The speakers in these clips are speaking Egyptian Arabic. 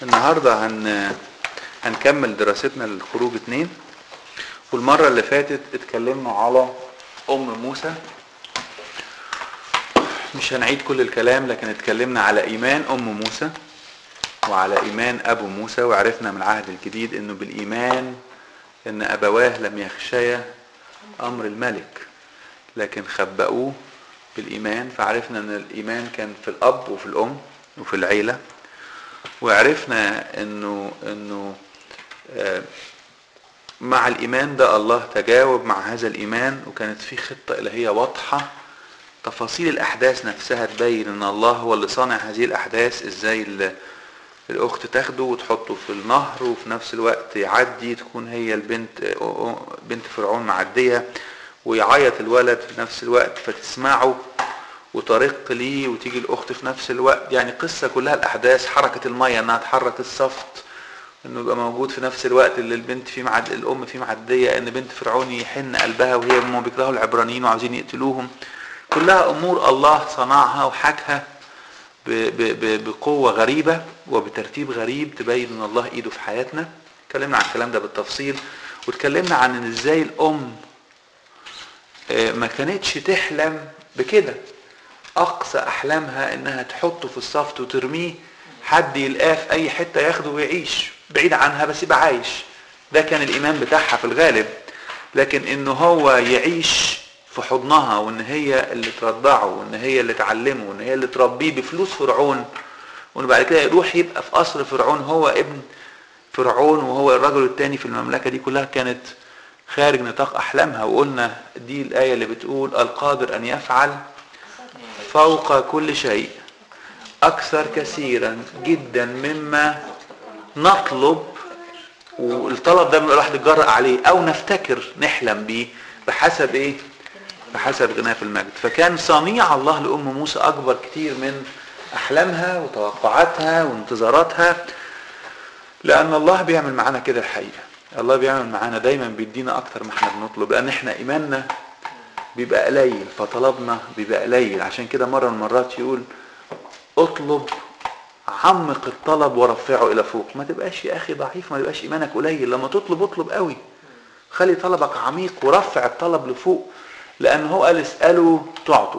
النهاردة هن... هنكمل دراستنا للخروج اتنين والمرة اللي فاتت اتكلمنا على أم موسى مش هنعيد كل الكلام لكن اتكلمنا على إيمان أم موسى وعلى إيمان أبو موسى وعرفنا من العهد الجديد إنه بالإيمان إن أبواه لم يخشيا أمر الملك لكن خبأوه بالإيمان فعرفنا إن الإيمان كان في الأب وفي الأم وفي العيلة وعرفنا إنه إنه آه مع الإيمان ده الله تجاوب مع هذا الإيمان وكانت في خطة إلهية واضحة تفاصيل الأحداث نفسها تبين إن الله هو اللي صانع هذه الأحداث إزاي الأخت تاخده وتحطه في النهر وفي نفس الوقت يعدي تكون هي البنت بنت فرعون معدية ويعيط الولد في نفس الوقت فتسمعه وطريق ليه وتيجي الأخت في نفس الوقت يعني قصة كلها الأحداث حركة المية إنها تحرك الصفت انه يبقى موجود في نفس الوقت اللي البنت فيه معد الام فيه معديه ان بنت فرعون يحن قلبها وهي هم بيكرهوا العبرانيين وعاوزين يقتلوهم كلها امور الله صنعها وحكها بقوه غريبه وبترتيب غريب تبين ان الله ايده في حياتنا اتكلمنا عن الكلام ده بالتفصيل واتكلمنا عن ان ازاي الام ما كانتش تحلم بكده اقصى احلامها انها تحطه في الصفت وترميه حد يلقاه في اي حته ياخده ويعيش بعيد عنها بس يبقى عايش ده كان الايمان بتاعها في الغالب لكن انه هو يعيش في حضنها وان هي اللي ترضعه وان هي اللي تعلمه وان هي اللي تربيه بفلوس فرعون وان بعد كده يروح يبقى في قصر فرعون هو ابن فرعون وهو الرجل الثاني في المملكه دي كلها كانت خارج نطاق احلامها وقلنا دي الايه اللي بتقول القادر ان يفعل فوق كل شيء اكثر كثيرا جدا مما نطلب والطلب ده الواحد يتجرأ عليه او نفتكر نحلم بيه بحسب ايه بحسب غناه في المجد فكان صنيع الله لام موسى اكبر كتير من احلامها وتوقعاتها وانتظاراتها لان الله بيعمل معانا كده الحقيقه الله بيعمل معانا دايما بيدينا اكتر ما احنا بنطلب لان احنا ايماننا بيبقى قليل فطلبنا بيبقى قليل عشان كده مره من المرات يقول اطلب عمق الطلب ورفعه الى فوق ما تبقاش يا اخي ضعيف ما تبقاش ايمانك قليل لما تطلب اطلب قوي خلي طلبك عميق ورفع الطلب لفوق لان هو قال اسالوا تعطوا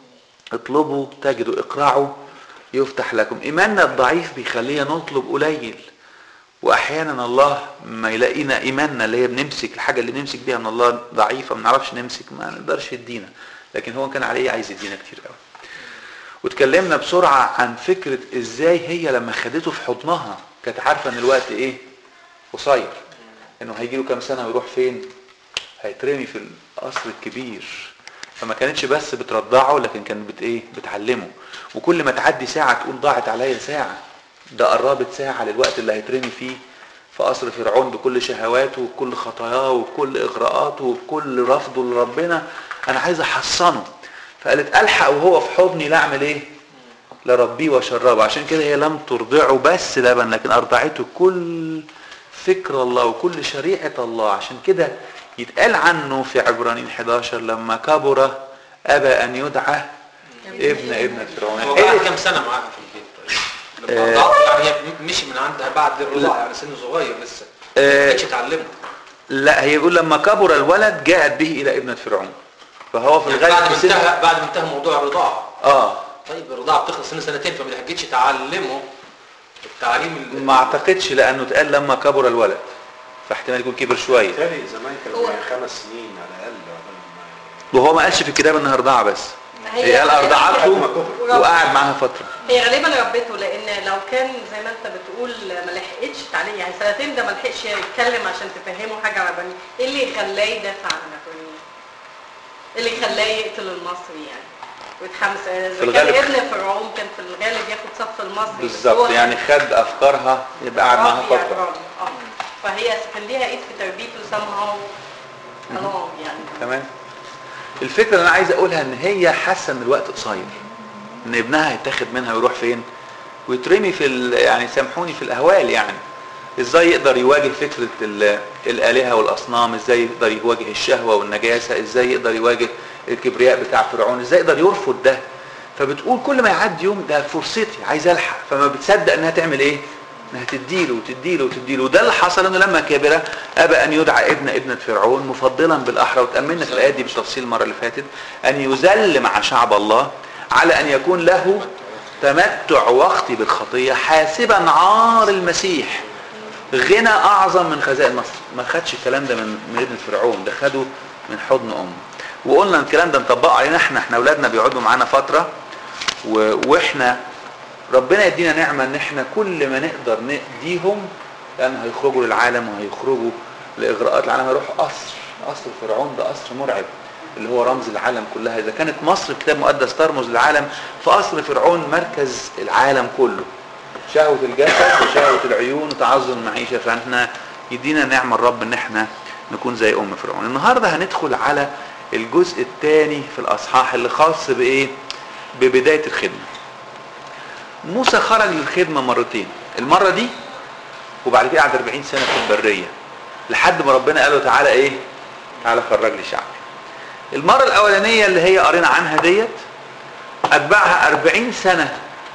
اطلبوا تجدوا اقرعوا يفتح لكم ايماننا الضعيف بيخلينا نطلب قليل واحيانا الله ما يلاقينا ايماننا اللي هي بنمسك الحاجه اللي بنمسك بيها من الله ضعيفه ما نعرفش نمسك ما نقدرش يدينا لكن هو كان عليه عايز يدينا كتير قوي واتكلمنا بسرعة عن فكرة ازاي هي لما خدته في حضنها كانت عارفة ان الوقت ايه قصير انه هيجي له كام سنة ويروح فين هيترمي في القصر الكبير فما كانتش بس بترضعه لكن كانت بت ايه بتعلمه وكل ما تعدي ساعة تقول ضاعت عليا ساعة ده قربت ساعة للوقت اللي هيترمي فيه في قصر فرعون بكل شهواته وبكل خطاياه وبكل اغراءاته وبكل رفضه لربنا انا عايز احصنه فقالت الحق وهو في حضني لا اعمل ايه لربيه واشربه عشان كده هي لم ترضعه بس لبن لكن ارضعته كل فكر الله وكل شريعة الله عشان كده يتقال عنه في عبرانيين 11 لما كبر ابى ان يدعى ابن ابنة فرعون هو قعد كام سنة معاها في البيت طيب؟ لما آه يعني هي مشي من عندها بعد الرضاعة يعني سن صغير لسه ما كانتش اتعلمت لا هي يقول لما كبر الولد جاءت به الى ابنة فرعون فهو في الغالب بعد ما انتهى بعد ما انتهى موضوع الرضاعه اه طيب الرضاعه بتخلص سنه سنتين فما تحجتش تعلمه التعليم ما اعتقدش لانه اتقال لما كبر الولد فاحتمال يكون كبر شويه بالتالي زمان كانوا خمس سنين على الاقل قبل وهو ما قالش في الكتاب انها رضاعه بس هي قال ارضعته وقعد معاها فتره هي غالبا ربته لان لو كان زي ما انت بتقول ما لحقتش تعليم يعني سنتين ده ما لحقش يتكلم عشان تفهمه حاجه عربانيه ايه اللي خلاه يدافع عن عبرانيه؟ اللي خلاه يقتل المصري يعني ويتحمس في كان الغالب- ابن فرعون كان في الغالب ياخد صف المصري بس بالظبط هو يعني خد افكارها يبقى قعد معاها عربي فتره عبراني. اه فهي كان ليها ايد في تربيته somehow along يعني تمام الفكره اللي انا عايز اقولها ان هي حاسه ان الوقت قصير ان ابنها هيتاخد منها ويروح فين ويترمي في ال- يعني سامحوني في الاهوال يعني ازاي يقدر يواجه فكره ال- الالهه والاصنام ازاي يقدر يواجه الشهوه والنجاسه ازاي يقدر يواجه الكبرياء بتاع فرعون ازاي يقدر يرفض ده فبتقول كل ما يعدي يوم ده فرصتي عايز الحق فما بتصدق انها تعمل ايه انها تديله وتديله وتديله وده اللي حصل انه لما كبر ابى ان يدعى ابن ابنه فرعون مفضلا بالاحرى وتاملنا في الايات دي بالتفصيل المره اللي فاتت ان يذل مع شعب الله على ان يكون له تمتع وقتي بالخطيه حاسبا عار المسيح غنى اعظم من خزائن مصر ما خدش الكلام ده من من ابن فرعون ده خده من حضن امه وقلنا الكلام ده نطبقه علينا احنا احنا اولادنا بيقعدوا معانا فتره و... واحنا ربنا يدينا نعمه ان احنا كل ما نقدر نديهم لان هيخرجوا للعالم وهيخرجوا لاغراءات العالم هيروحوا قصر قصر فرعون ده قصر مرعب اللي هو رمز العالم كلها اذا كانت مصر في كتاب مقدس ترمز للعالم فقصر فرعون مركز العالم كله شهوة الجسد وشهوة العيون وتعظم المعيشة فاحنا يدينا نعمة الرب ان احنا نكون زي ام فرعون النهاردة هندخل على الجزء الثاني في الاصحاح اللي خاص بايه ببداية الخدمة موسى خرج للخدمة مرتين المرة دي وبعد كده قعد 40 سنة في البرية لحد ما ربنا قال له تعالى ايه تعالى خرج لي شعبي المرة الأولانية اللي هي قرينا عنها ديت أتبعها 40 سنة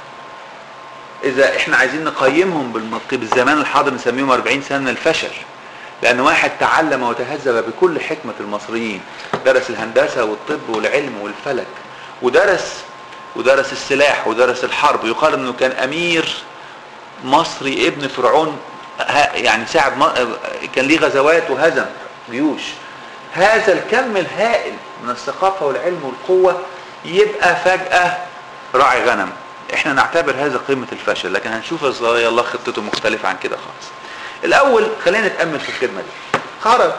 إذا إحنا عايزين نقيمهم بالمنطق بالزمان الحاضر نسميهم 40 سنة من الفشل لأن واحد تعلم وتهذب بكل حكمة المصريين درس الهندسة والطب والعلم والفلك ودرس ودرس السلاح ودرس الحرب يقال انه كان امير مصري ابن فرعون ها- يعني ساعد م- كان ليه غزوات وهزم جيوش هذا الكم الهائل من الثقافة والعلم والقوة يبقى فجأة راعي غنم احنا نعتبر هذا قمة الفشل لكن هنشوف ازاي الله خطته مختلفة عن كده خالص الاول خلينا نتأمل في الخدمة دي خرج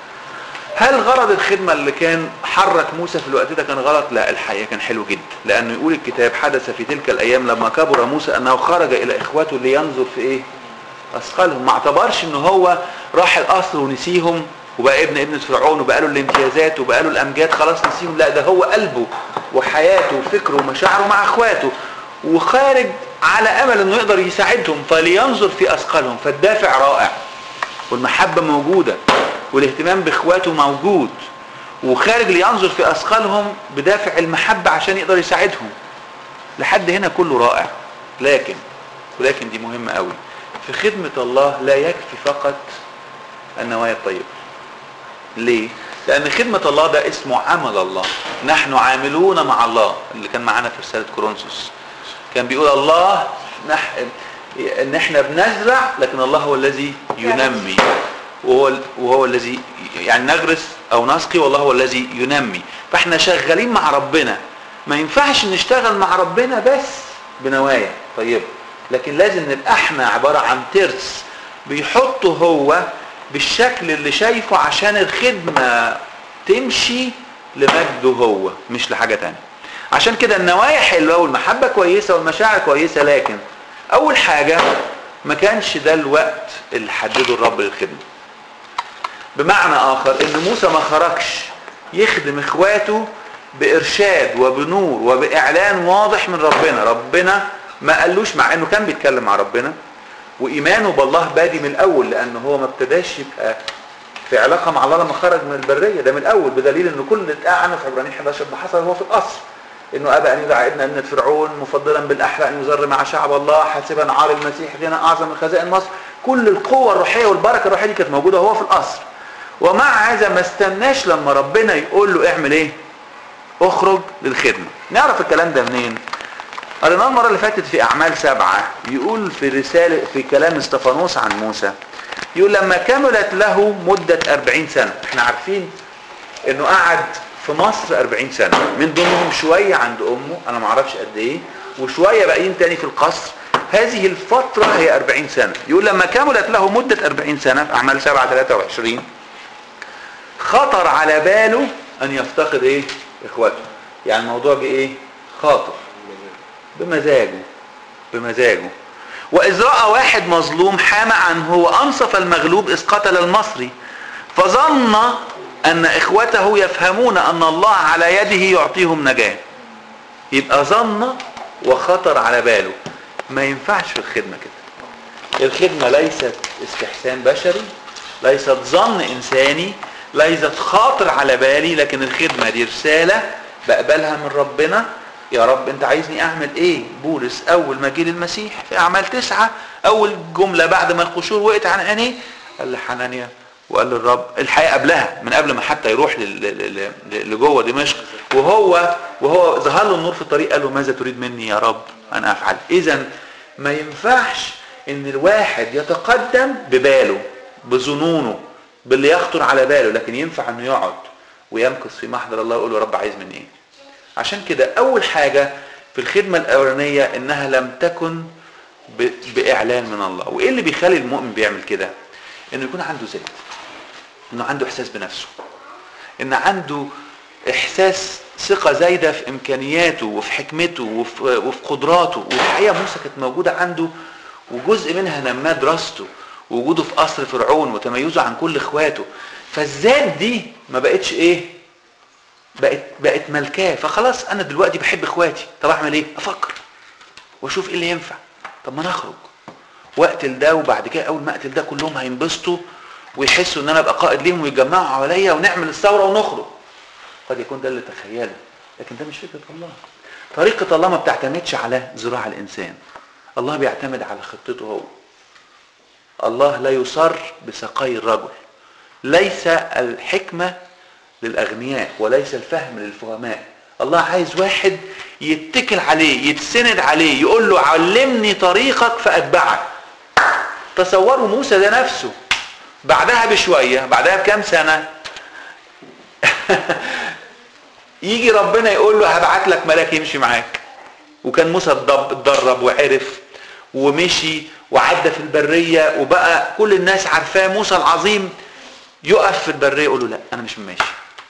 هل غرض الخدمة اللي كان حرك موسى في الوقت ده كان غلط؟ لا الحقيقة كان حلو جدا لأنه يقول الكتاب حدث في تلك الأيام لما كبر موسى أنه خرج إلى إخواته لينظر في إيه؟ أثقالهم ما اعتبرش إن هو راح القصر ونسيهم وبقى ابن ابنة فرعون وبقى له الامتيازات وبقى له الأمجاد خلاص نسيهم لا ده هو قلبه وحياته وفكره ومشاعره مع إخواته وخارج على أمل إنه يقدر يساعدهم فلينظر في أثقالهم فالدافع رائع والمحبة موجودة والاهتمام باخواته موجود وخارج لينظر في اثقالهم بدافع المحبة عشان يقدر يساعدهم لحد هنا كله رائع لكن ولكن دي مهمة قوي في خدمة الله لا يكفي فقط النوايا الطيبة ليه؟ لأن خدمة الله ده اسمه عمل الله نحن عاملون مع الله اللي كان معانا في رسالة كورنثوس كان بيقول الله نح... ان احنا بنزرع لكن الله هو الذي ينمي وهو وهو الذي يعني نغرس او نسقي والله هو الذي ينمي فاحنا شغالين مع ربنا ما ينفعش نشتغل مع ربنا بس بنوايا طيبه لكن لازم نبقى احنا عباره عن ترس بيحطه هو بالشكل اللي شايفه عشان الخدمه تمشي لمجده هو مش لحاجه تانية عشان كده النوايا حلوه والمحبه كويسه والمشاعر كويسه لكن اول حاجه ما كانش ده الوقت اللي حدده الرب للخدمه بمعنى اخر ان موسى ما خرجش يخدم اخواته بارشاد وبنور وباعلان واضح من ربنا ربنا ما قالوش مع انه كان بيتكلم مع ربنا وايمانه بالله بادي من الاول لانه هو ما ابتداش يبقى في علاقه مع الله لما خرج من البريه ده من الاول بدليل ان كل اللي اتقال عنه في عبرانيين 11 ده حصل هو في القصر انه ابى ان يدعى ابن ابنه فرعون مفضلا بالاحرى ان يزر مع شعب الله حاسبا عار المسيح غنى اعظم من خزائن مصر كل القوه الروحيه والبركه الروحيه دي كانت موجوده وهو في القصر ومع هذا ما استناش لما ربنا يقول له اعمل ايه اخرج للخدمه نعرف الكلام ده منين قريناه المره اللي فاتت في اعمال سبعه يقول في رساله في كلام استفانوس عن موسى يقول لما كملت له مده 40 سنه احنا عارفين انه قعد في مصر 40 سنه من ضمنهم شويه عند امه انا ما اعرفش قد ايه وشويه باقيين تاني في القصر هذه الفتره هي 40 سنه يقول لما كملت له مده 40 سنه في اعمال 7 23 خطر على باله ان يفتقد ايه اخواته يعني الموضوع بايه خاطر بمزاجه بمزاجه واذ راى واحد مظلوم حام عنه وانصف المغلوب اذ قتل المصري فظن ان اخوته يفهمون ان الله على يده يعطيهم نجاه يبقى ظن وخطر على باله ما ينفعش في الخدمه كده الخدمه ليست استحسان بشري ليست ظن انساني ليست خاطر على بالي لكن الخدمه دي رساله بقبلها من ربنا يا رب انت عايزني اعمل ايه بولس اول ما جه للمسيح في اعمال تسعة اول جمله بعد ما القشور وقعت عن عينيه قال لحنانيا وقال للرب الحقيقه قبلها من قبل ما حتى يروح لل- لل- لل- لجوه دمشق وهو وهو ظهر له النور في الطريق قال له ماذا تريد مني يا رب انا افعل اذا ما ينفعش ان الواحد يتقدم بباله بظنونه باللي يخطر على باله لكن ينفع انه يقعد ويمكث في محضر الله ويقول له يا رب عايز مني ايه عشان كده اول حاجه في الخدمه الاولانيه انها لم تكن ب- باعلان من الله وايه اللي بيخلي المؤمن بيعمل كده انه يكون عنده ذات انه عنده احساس بنفسه ان عنده احساس ثقه زايده في امكانياته وفي حكمته وفي, وفي قدراته والحقيقه موسى كانت موجوده عنده وجزء منها نماه دراسته ووجوده في قصر فرعون وتميزه عن كل اخواته فالذات دي ما بقتش ايه بقت بقت ملكاه فخلاص انا دلوقتي بحب اخواتي طب اعمل ايه افكر واشوف ايه اللي ينفع طب ما نخرج واقتل ده وبعد كده اول ما اقتل ده كلهم هينبسطوا ويحسوا ان انا ابقى قائد ليهم ويتجمعوا حواليا ونعمل الثوره ونخرج قد يكون ده اللي تخيله لكن ده مش فكره الله طريقه الله ما بتعتمدش على ذراع الانسان الله بيعتمد على خطته هو الله لا يصر بسقي الرجل ليس الحكمه للاغنياء وليس الفهم للفهماء الله عايز واحد يتكل عليه يتسند عليه يقول له علمني طريقك فاتبعك تصوروا موسى ده نفسه بعدها بشويه بعدها بكام سنه يجي ربنا يقول له هبعت لك ملاك يمشي معاك وكان موسى اتضب- اتدرب وعرف ومشي وعدى في البريه وبقى كل الناس عارفاه موسى العظيم يقف في البريه يقول له لا انا مش ماشي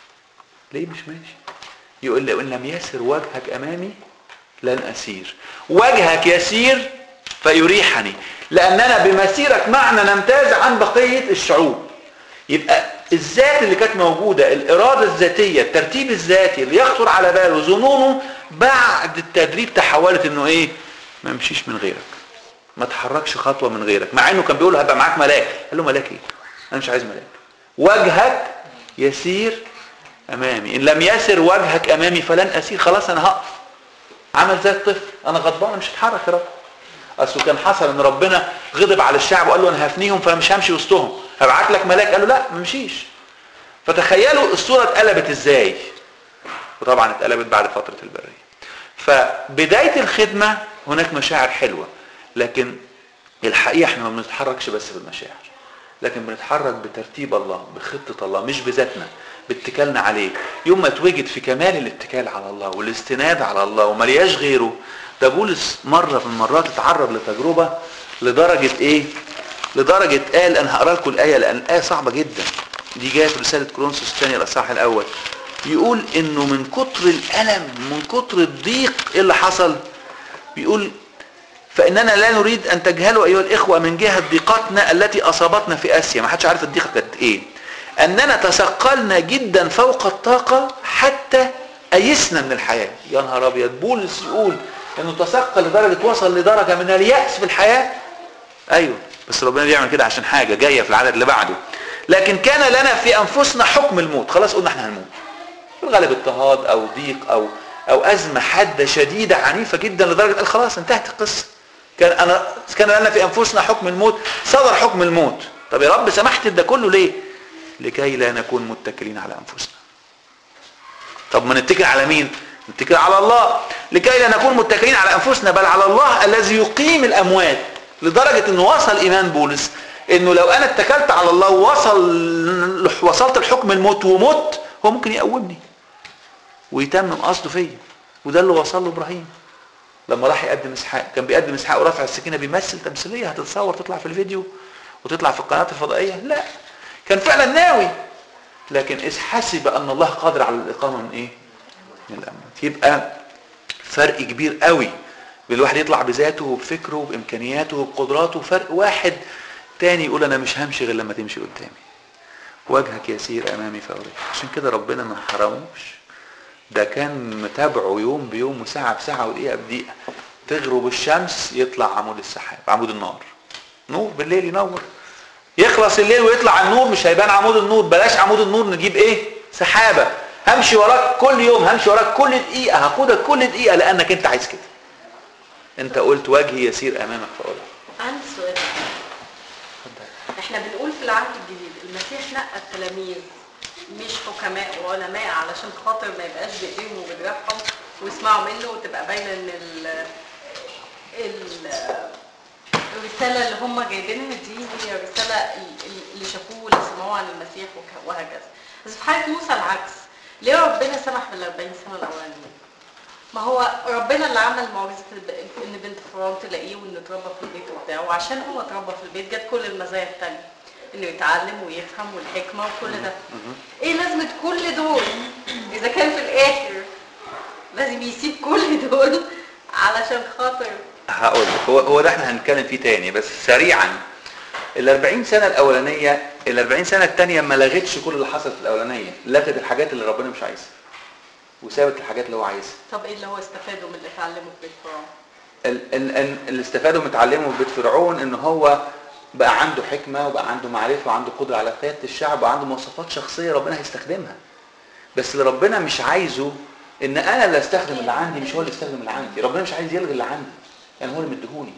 ليه مش ماشي يقول له ان لم يسر وجهك امامي لن اسير وجهك يسير فيريحني لاننا بمسيرك معنا نمتاز عن بقيه الشعوب يبقى الذات اللي كانت موجوده الاراده الذاتيه الترتيب الذاتي اللي يخطر على باله ظنونه بعد التدريب تحولت انه ايه ما امشيش من غيرك ما تحركش خطوه من غيرك مع انه كان بيقول له هبقى معاك ملاك قال له ملاك ايه انا مش عايز ملاك وجهك يسير امامي ان لم يسر وجهك امامي فلن اسير خلاص انا هقف عمل زي الطفل انا غضبان مش هتحرك يا رب اصله كان حصل ان ربنا غضب على الشعب وقال له انا هفنيهم فمش همشي وسطهم هبعت لك ملاك قال له لا ما مشيش فتخيلوا الصوره اتقلبت ازاي وطبعا اتقلبت بعد فتره البريه فبدايه الخدمه هناك مشاعر حلوه لكن الحقيقه احنا ما بنتحركش بس بالمشاعر لكن بنتحرك بترتيب الله بخطه الله مش بذاتنا باتكالنا عليه يوم ما اتوجد في كمال الاتكال على الله والاستناد على الله وملياش غيره ده بولس مره من المرات اتعرض لتجربه لدرجه ايه لدرجه قال انا هقرا لكم الايه لان الايه صعبه جدا دي جايه في رساله كورنثوس الثانيه الاصحاح الاول يقول انه من كتر الالم من كتر الضيق ايه اللي حصل بيقول فاننا لا نريد ان تجهلوا ايها الاخوه من جهه ضيقتنا التي اصابتنا في اسيا ما حدش عارف الضيقه كانت ايه اننا تثقلنا جدا فوق الطاقه حتى ايسنا من الحياه يا نهار ابيض بولس يقول انه تثقل لدرجه وصل لدرجه من الياس في الحياه ايوه بس ربنا بيعمل كده عشان حاجه جايه في العدد اللي بعده لكن كان لنا في انفسنا حكم الموت خلاص قلنا احنا هنموت في الغالب اضطهاد او ضيق او او ازمه حاده شديده عنيفه جدا لدرجه قال خلاص انتهت القصه كان انا كان لنا في انفسنا حكم الموت صدر حكم الموت طب يا رب سمحت ده كله ليه لكي لا نكون متكلين على انفسنا طب ما نتكل على مين نتكل على الله لكي لا نكون متكلين على انفسنا بل على الله الذي يقيم الاموات لدرجه انه وصل ايمان بولس انه لو انا اتكلت على الله ووصل وصلت لحكم الموت ومت هو ممكن يقومني ويتمم قصده فيا وده اللي وصل له ابراهيم لما راح يقدم اسحاق كان بيقدم اسحاق ورافع السكينه بيمثل تمثيليه هتتصور تطلع في الفيديو وتطلع في القناه الفضائيه لا كان فعلا ناوي لكن اذ حسب ان الله قادر على الاقامه من ايه من الاموات يبقى فرق كبير قوي بين الواحد يطلع بذاته وبفكره وبامكانياته وبقدراته فرق واحد تاني يقول انا مش همشي غير لما تمشي قدامي وجهك يسير امامي فوري عشان كده ربنا ما حرموش ده كان متابعه يوم بيوم وساعة بساعة ودقيقة بدقيقة تغرب الشمس يطلع عمود السحاب عمود النار نور بالليل ينور يخلص الليل ويطلع النور مش هيبان عمود النور بلاش عمود النور نجيب ايه سحابة همشي وراك كل يوم همشي وراك كل دقيقة هاخدك كل دقيقة لانك انت عايز كده انت قلت وجهي يسير امامك فاقولها عندي سؤال احنا بنقول في العهد الجديد المسيح نقى التلاميذ مش حكماء وعلماء علشان خاطر ما يبقاش بايديهم وبدراعهم ويسمعوا منه وتبقى باينه ان ال ال الرساله اللي هم جايبينها دي هي الرساله ال- ال- اللي شافوه واللي سمعوها عن المسيح وك- وهكذا بس في حاله موسى العكس ليه ربنا سمح بال 40 سنه الاولانيين ما هو ربنا اللي عمل معجزه الب- ان بنت فرعون تلاقيه وانه اتربى في البيت وبتاع وعشان هو اتربى في البيت جت كل المزايا التانية انه يتعلم ويفهم والحكمه وكل ده ايه لازمه كل دول اذا كان في الاخر لازم يسيب كل دول علشان خاطر هقول لك هو هو ده احنا هنتكلم فيه تاني بس سريعا ال 40 سنه الاولانيه ال 40 سنه الثانيه ما لغتش كل اللي حصل في الاولانيه لغت الحاجات اللي ربنا مش عايزها وسابت الحاجات اللي هو عايزها طب ايه اللي هو استفاده من اللي اتعلمه في بيت فرعون ال- ال- ال- اللي استفادوا متعلمه في بيت فرعون ان هو بقى عنده حكمه وبقى عنده معرفه وعنده قدره على قياده الشعب وعنده مواصفات شخصيه ربنا هيستخدمها بس اللي ربنا مش عايزه ان انا اللي استخدم اللي عندي مش هو اللي يستخدم اللي عندي ربنا مش عايز يلغي اللي عندي يعني هو اللي مديهوني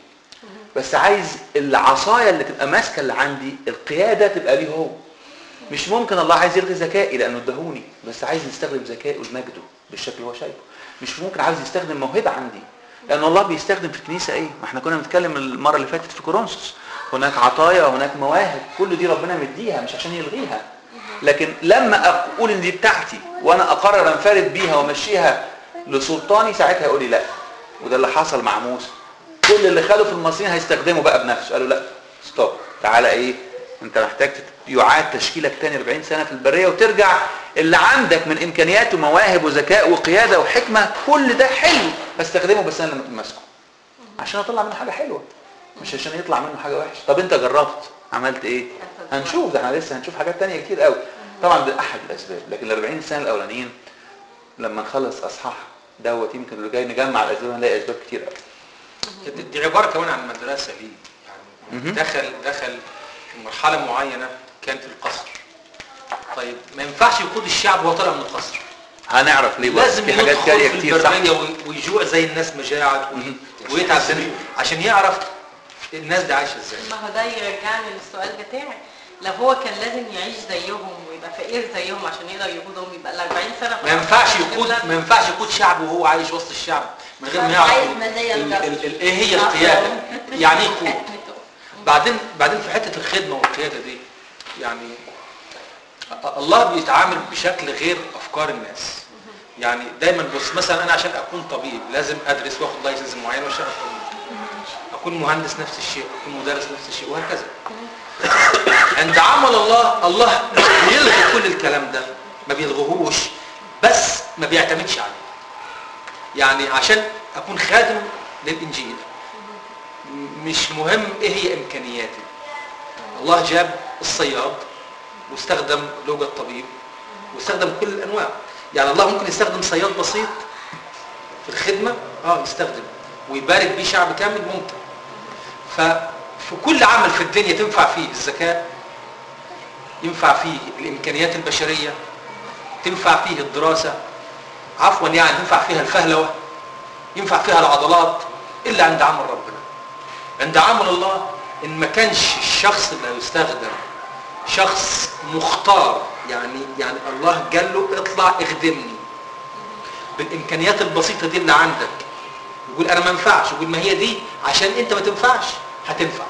بس عايز العصايه اللي تبقى ماسكه اللي عندي القياده تبقى ليه هو مش ممكن الله عايز يلغي ذكائي لانه اداهوني بس عايز يستخدم ذكائه لمجده بالشكل اللي هو شايفه مش ممكن عايز يستخدم موهبه عندي لان الله بيستخدم في الكنيسه ايه ما احنا كنا بنتكلم المره اللي فاتت في كورنثوس هناك عطايا وهناك مواهب كل دي ربنا مديها مش عشان يلغيها لكن لما اقول ان دي بتاعتي وانا اقرر انفرد بيها وامشيها لسلطاني ساعتها يقول لي لا وده اللي حصل مع موسى كل اللي خاله في المصريين هيستخدمه بقى بنفسه قالوا لا ستوب تعالى ايه انت محتاج تت- يعاد تشكيلك تاني 40 سنه في البريه وترجع اللي عندك من امكانيات ومواهب وذكاء وقياده وحكمه كل ده حلو هستخدمه بس انا اللي ماسكه عشان اطلع منه حاجه حلوه مش عشان يطلع منه حاجه وحشه طب انت جربت عملت ايه هنشوف ده احنا لسه هنشوف حاجات تانية كتير قوي طبعا ده احد الاسباب لكن ال 40 سنه الاولانيين لما نخلص اصحاح دوت يمكن اللي جاي نجمع الاسباب هنلاقي اسباب كتير قوي دي- دي عباره كمان عن مدرسه ليه يعني مهم. دخل دخل في مرحله معينه كانت القصر طيب ما ينفعش يقود الشعب وهو طالع من القصر هنعرف ليه بقى لازم في حاجات يدخل جاريه في كتير صح البريه وي- ويجوع زي الناس مجاعة وي- مهم. ويتعب عشان يعرف الناس دي عايشه ازاي ما هو ده يرجعني للسؤال بتاعي لو هو كان لازم يعيش زيهم ويبقى فقير زيهم عشان يقدر يقودهم يبقى ال 40 سنه ما ينفعش يقود ما ينفعش يقود شعب وهو عايش وسط الشعب من غير ما يعرف عايز ال- مزايا ال- القصر. ال- ال- ايه هي القياده يعني ايه يقود بعدين بعدين في حته الخدمه والقياده دي يعني ا- الله بيتعامل بشكل غير افكار الناس يعني دايما بص مثلا انا عشان اكون طبيب لازم ادرس واخد لايسنس معين واشتغل طبيب اكون مهندس نفس الشيء اكون مدرس نفس الشيء وهكذا عند عمل الله الله بيلغي كل الكلام ده ما بيلغوهوش بس ما بيعتمدش عليه يعني عشان اكون خادم للانجيل م- مش مهم ايه هي امكانياتي الله جاب الصياد واستخدم لغه الطبيب واستخدم كل الانواع يعني الله ممكن يستخدم صياد بسيط في الخدمه اه يستخدم ويبارك بيه شعب كامل ممكن ففي كل عمل في الدنيا تنفع فيه الذكاء ينفع فيه الامكانيات البشريه تنفع فيه الدراسه عفوا يعني تنفع فيها الفهلوه ينفع فيها العضلات الا عند عمل ربنا عند عمل الله ان ما كانش الشخص اللي هيستخدم شخص مختار يعني يعني الله قال له اطلع اخدمني بالامكانيات البسيطه دي اللي عندك يقول انا ما ينفعش يقول ما هي دي عشان انت ما تنفعش هتنفع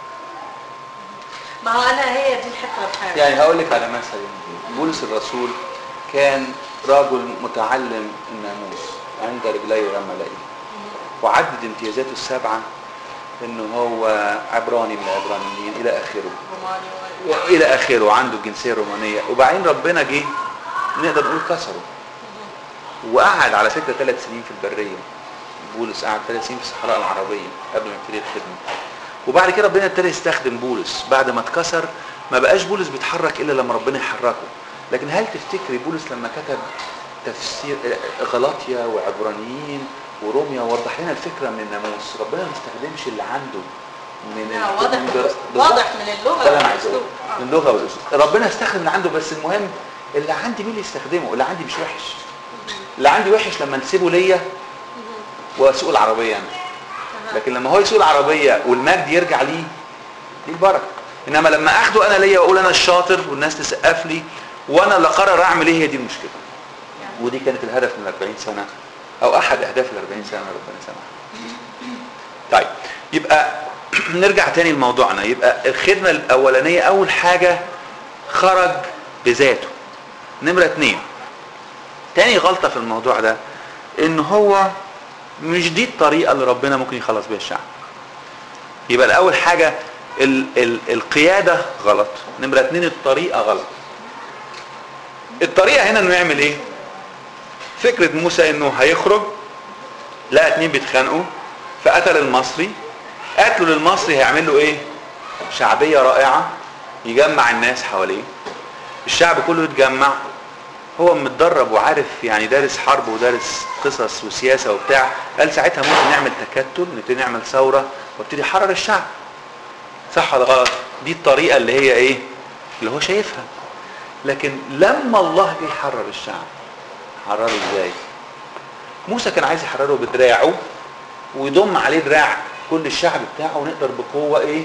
ما هو انا هي دي الحته اللي بحاول يعني هقول لك على مثل بولس الرسول كان رجل متعلم الناموس عند رجلي رملائي وعدد امتيازاته السبعه انه هو عبراني من العبرانيين الى اخره روماني و- والى اخره وعنده الجنسيه الرومانيه وبعدين ربنا جه نقدر نقول كسره وقعد على فكره ثلاث سنين في البريه بولس قعد ثلاث سنين في الصحراء العربيه قبل ما يبتدي الخدمه وبعد كده ربنا ابتدى يستخدم بولس بعد ما اتكسر ما بقاش بولس بيتحرك الا لما ربنا يحركه لكن هل تفتكري بولس لما كتب تفسير غلاطيا وعبرانيين وروميا وضح لنا الفكره من الناموس ربنا ما استخدمش اللي عنده من لا، ال- واضح من دراسة- بالظبط. واضح من اللغه ده اللي انا عايز اقوله والأسلوب. آه. من اللغه والاسلوب ربنا استخدم اللي عنده بس المهم اللي عندي مين اللي يستخدمه اللي عندي مش وحش اللي عندي وحش لما نسيبه ليا واسوق العربيه انا لكن لما هو يسوق العربيه والمجد يرجع ليه دي البركه انما لما اخده انا ليا واقول انا الشاطر والناس تسقف لي وانا اللي قرر اعمل ايه هي دي المشكله ودي كانت الهدف من 40 سنه او احد اهداف ال 40 سنه ربنا سمح طيب يبقى نرجع تاني لموضوعنا يبقى الخدمه الاولانيه اول حاجه خرج بذاته نمره اتنين تاني غلطه في الموضوع ده ان هو مش دي الطريقه اللي ربنا ممكن يخلص بيها الشعب يبقى الاول حاجه ال ال القياده غلط نمره اتنين الطريقه غلط الطريقه هنا انه يعمل ايه فكره موسى انه هيخرج لقى اتنين بيتخانقوا فقتل المصري قتله للمصري هيعمل له ايه شعبيه رائعه يجمع الناس حواليه الشعب كله يتجمع هو متدرب وعارف يعني دارس حرب ودارس قصص وسياسه وبتاع قال ساعتها ممكن نعمل تكتل نبتدي نعمل ثوره وابتدي احرر الشعب صح ولا غلط دي الطريقه اللي هي ايه اللي هو شايفها لكن لما الله جه يحرر الشعب حرره ازاي موسى كان عايز يحرره بدراعه ويضم عليه دراع كل الشعب بتاعه ونقدر بقوه ايه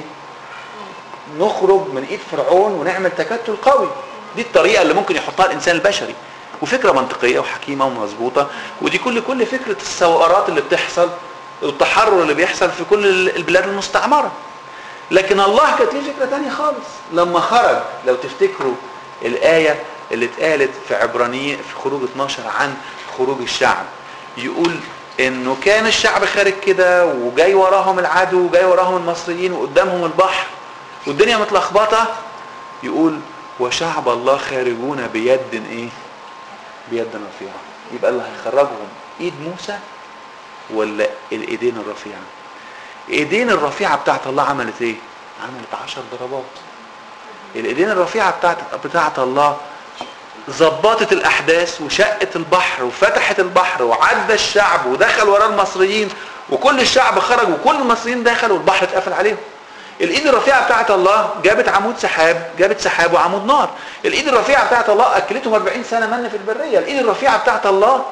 نخرج من ايد فرعون ونعمل تكتل قوي دي الطريقه اللي ممكن يحطها الانسان البشري وفكره منطقيه وحكيمه ومظبوطه ودي كل كل فكره الثورات اللي بتحصل والتحرر اللي بيحصل في كل البلاد المستعمره لكن الله كانت ليه فكره تانية خالص لما خرج لو تفتكروا الايه اللي اتقالت في عبرانيين في خروج 12 عن خروج الشعب يقول انه كان الشعب خارج كده وجاي وراهم العدو وجاي وراهم المصريين وقدامهم البحر والدنيا متلخبطه يقول وشعب الله خارجون بيد ايه بيد رفيعه يبقى اللي هيخرجهم ايد موسى ولا الايدين الرفيعه ايدين الرفيعه بتاعت الله عملت ايه عملت عشر ضربات الايدين الرفيعه بتاعت بتاعت الله ظبطت الاحداث وشقت البحر وفتحت البحر وعدى الشعب ودخل وراه المصريين وكل الشعب خرج وكل المصريين دخلوا والبحر اتقفل عليهم الايد الرفيعه بتاعت الله جابت عمود سحاب جابت سحاب وعمود نار الايد الرفيعه بتاعت الله اكلتهم 40 سنه من في البريه الايد الرفيعه بتاعت الله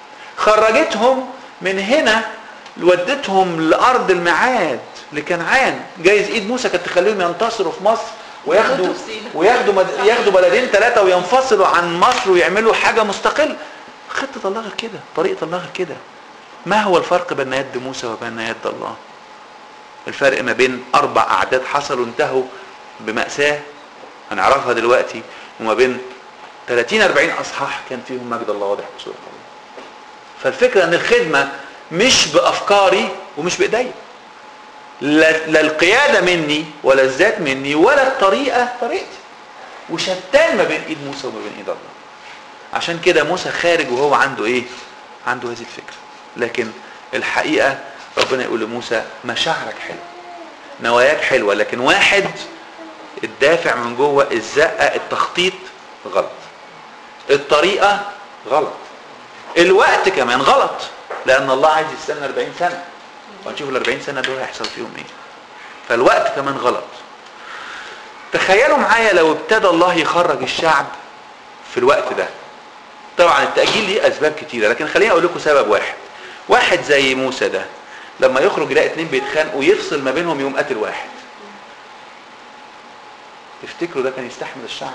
خرجتهم من هنا ودتهم لارض الميعاد لكنعان جايز ايد موسى كانت تخليهم ينتصروا في مصر وياخدوا يموتوا في سينا. وياخدوا مد... ياخدوا بلدين ثلاثه وينفصلوا عن مصر ويعملوا حاجه مستقله خطه الله غير كده طريقه الله غير كده ما هو الفرق بين يد موسى وبين يد الله الفرق ما بين اربع اعداد حصلوا انتهوا بمأساة هنعرفها دلوقتي وما بين 30 40 اصحاح كان فيهم مجد الله واضح بصوره قويه فالفكره ان الخدمه مش بافكاري ومش بايديا لا لا القياده مني ولا الذات مني ولا الطريقه طريقتي وشتان ما بين ايد موسى وما بين ايد الله عشان كده موسى خارج وهو عنده ايه عنده هذه الفكره لكن الحقيقه ربنا يقول لموسى مشاعرك حلوه نواياك حلوه لكن واحد الدافع من جوه الزقه التخطيط غلط الطريقه غلط الوقت كمان غلط لان الله عايز يستنى 40 سنه وهنشوف ال 40 سنه دول هيحصل فيهم ايه فالوقت كمان غلط تخيلوا معايا لو ابتدى الله يخرج الشعب في الوقت ده طبعا التأجيل ليه أسباب كتيرة لكن خليني أقول لكم سبب واحد واحد زي موسى ده لما يخرج يلاقي اتنين بيتخانقوا يفصل ما بينهم يقوم قاتل واحد تفتكروا ده كان يستحمل الشعب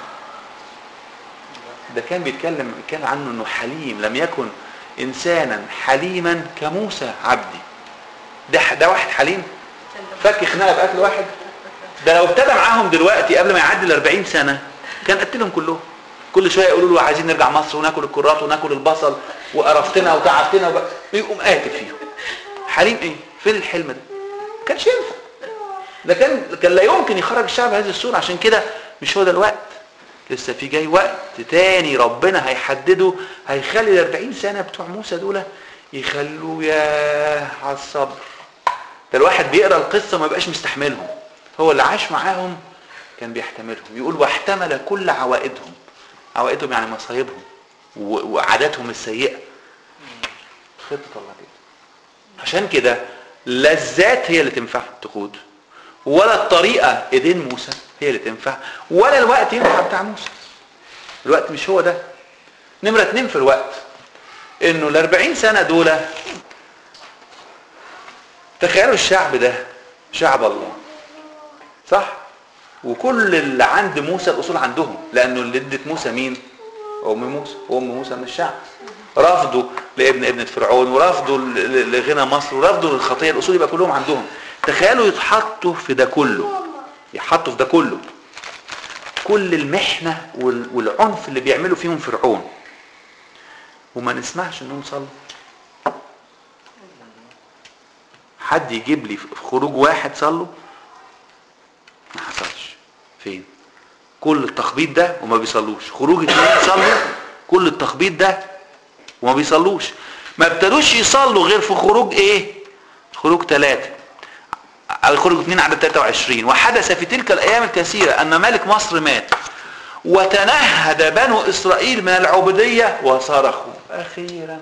ده كان بيتكلم كان عنه انه حليم لم يكن انسانا حليما كموسى عبدي ده ده واحد حليم فك خناقه بقتل واحد ده لو ابتدى معاهم دلوقتي قبل ما يعدي ال 40 سنه كان قتلهم كلهم كل شويه يقولوا له عايزين نرجع مصر وناكل الكرات وناكل البصل وقرفتنا وتعبتنا وب... يقوم قاتل فيهم حليم ايه فين الحلم ده ما كانش ينفع ده كان كان لا يمكن يخرج الشعب هذه الصوره عشان كده مش هو ده الوقت لسه في جاي وقت تاني ربنا هيحدده هيخلي ال 40 سنه بتوع موسى دول يخلوه يا على الصبر ده الواحد بيقرا القصه ما بقاش مستحملهم هو اللي عاش معاهم كان بيحتملهم يقول واحتمل كل عوائدهم عوائدهم يعني مصايبهم و- وعاداتهم السيئه خطه الله كده عشان كده لا الذات هي اللي تنفع تقود ولا الطريقه ايدين موسى هي اللي تنفع ولا الوقت ينفع بتاع موسى الوقت مش هو ده نمره اتنين في الوقت انه ال 40 سنه دول تخيلوا الشعب ده شعب الله صح وكل اللي عند موسى الاصول عندهم لانه اللي ادت موسى مين ام موسى وام موسى من الشعب رفضوا لابن ابنة فرعون ورفضوا ل- ل- لغنى مصر ورفضوا للخطيه الاصول يبقى كلهم عندهم تخيلوا يتحطوا في ده كله يحطوا في ده كله كل المحنه وال- والعنف اللي بيعملوا فيهم فرعون وما نسمعش انهم صلوا حد يجيب لي في خروج واحد صلوا ما حصلش فين كل التخبيط ده وما بيصلوش خروج اتنين صلوا كل التخبيط ده وما بيصلوش ما ابتدوش يصلوا غير في خروج ايه خروج ثلاثة على خروج 2 عدد 23 وحدث في تلك الايام الكثيرة ان ملك مصر مات وتنهد بنو اسرائيل من العبودية وصرخوا اخيرا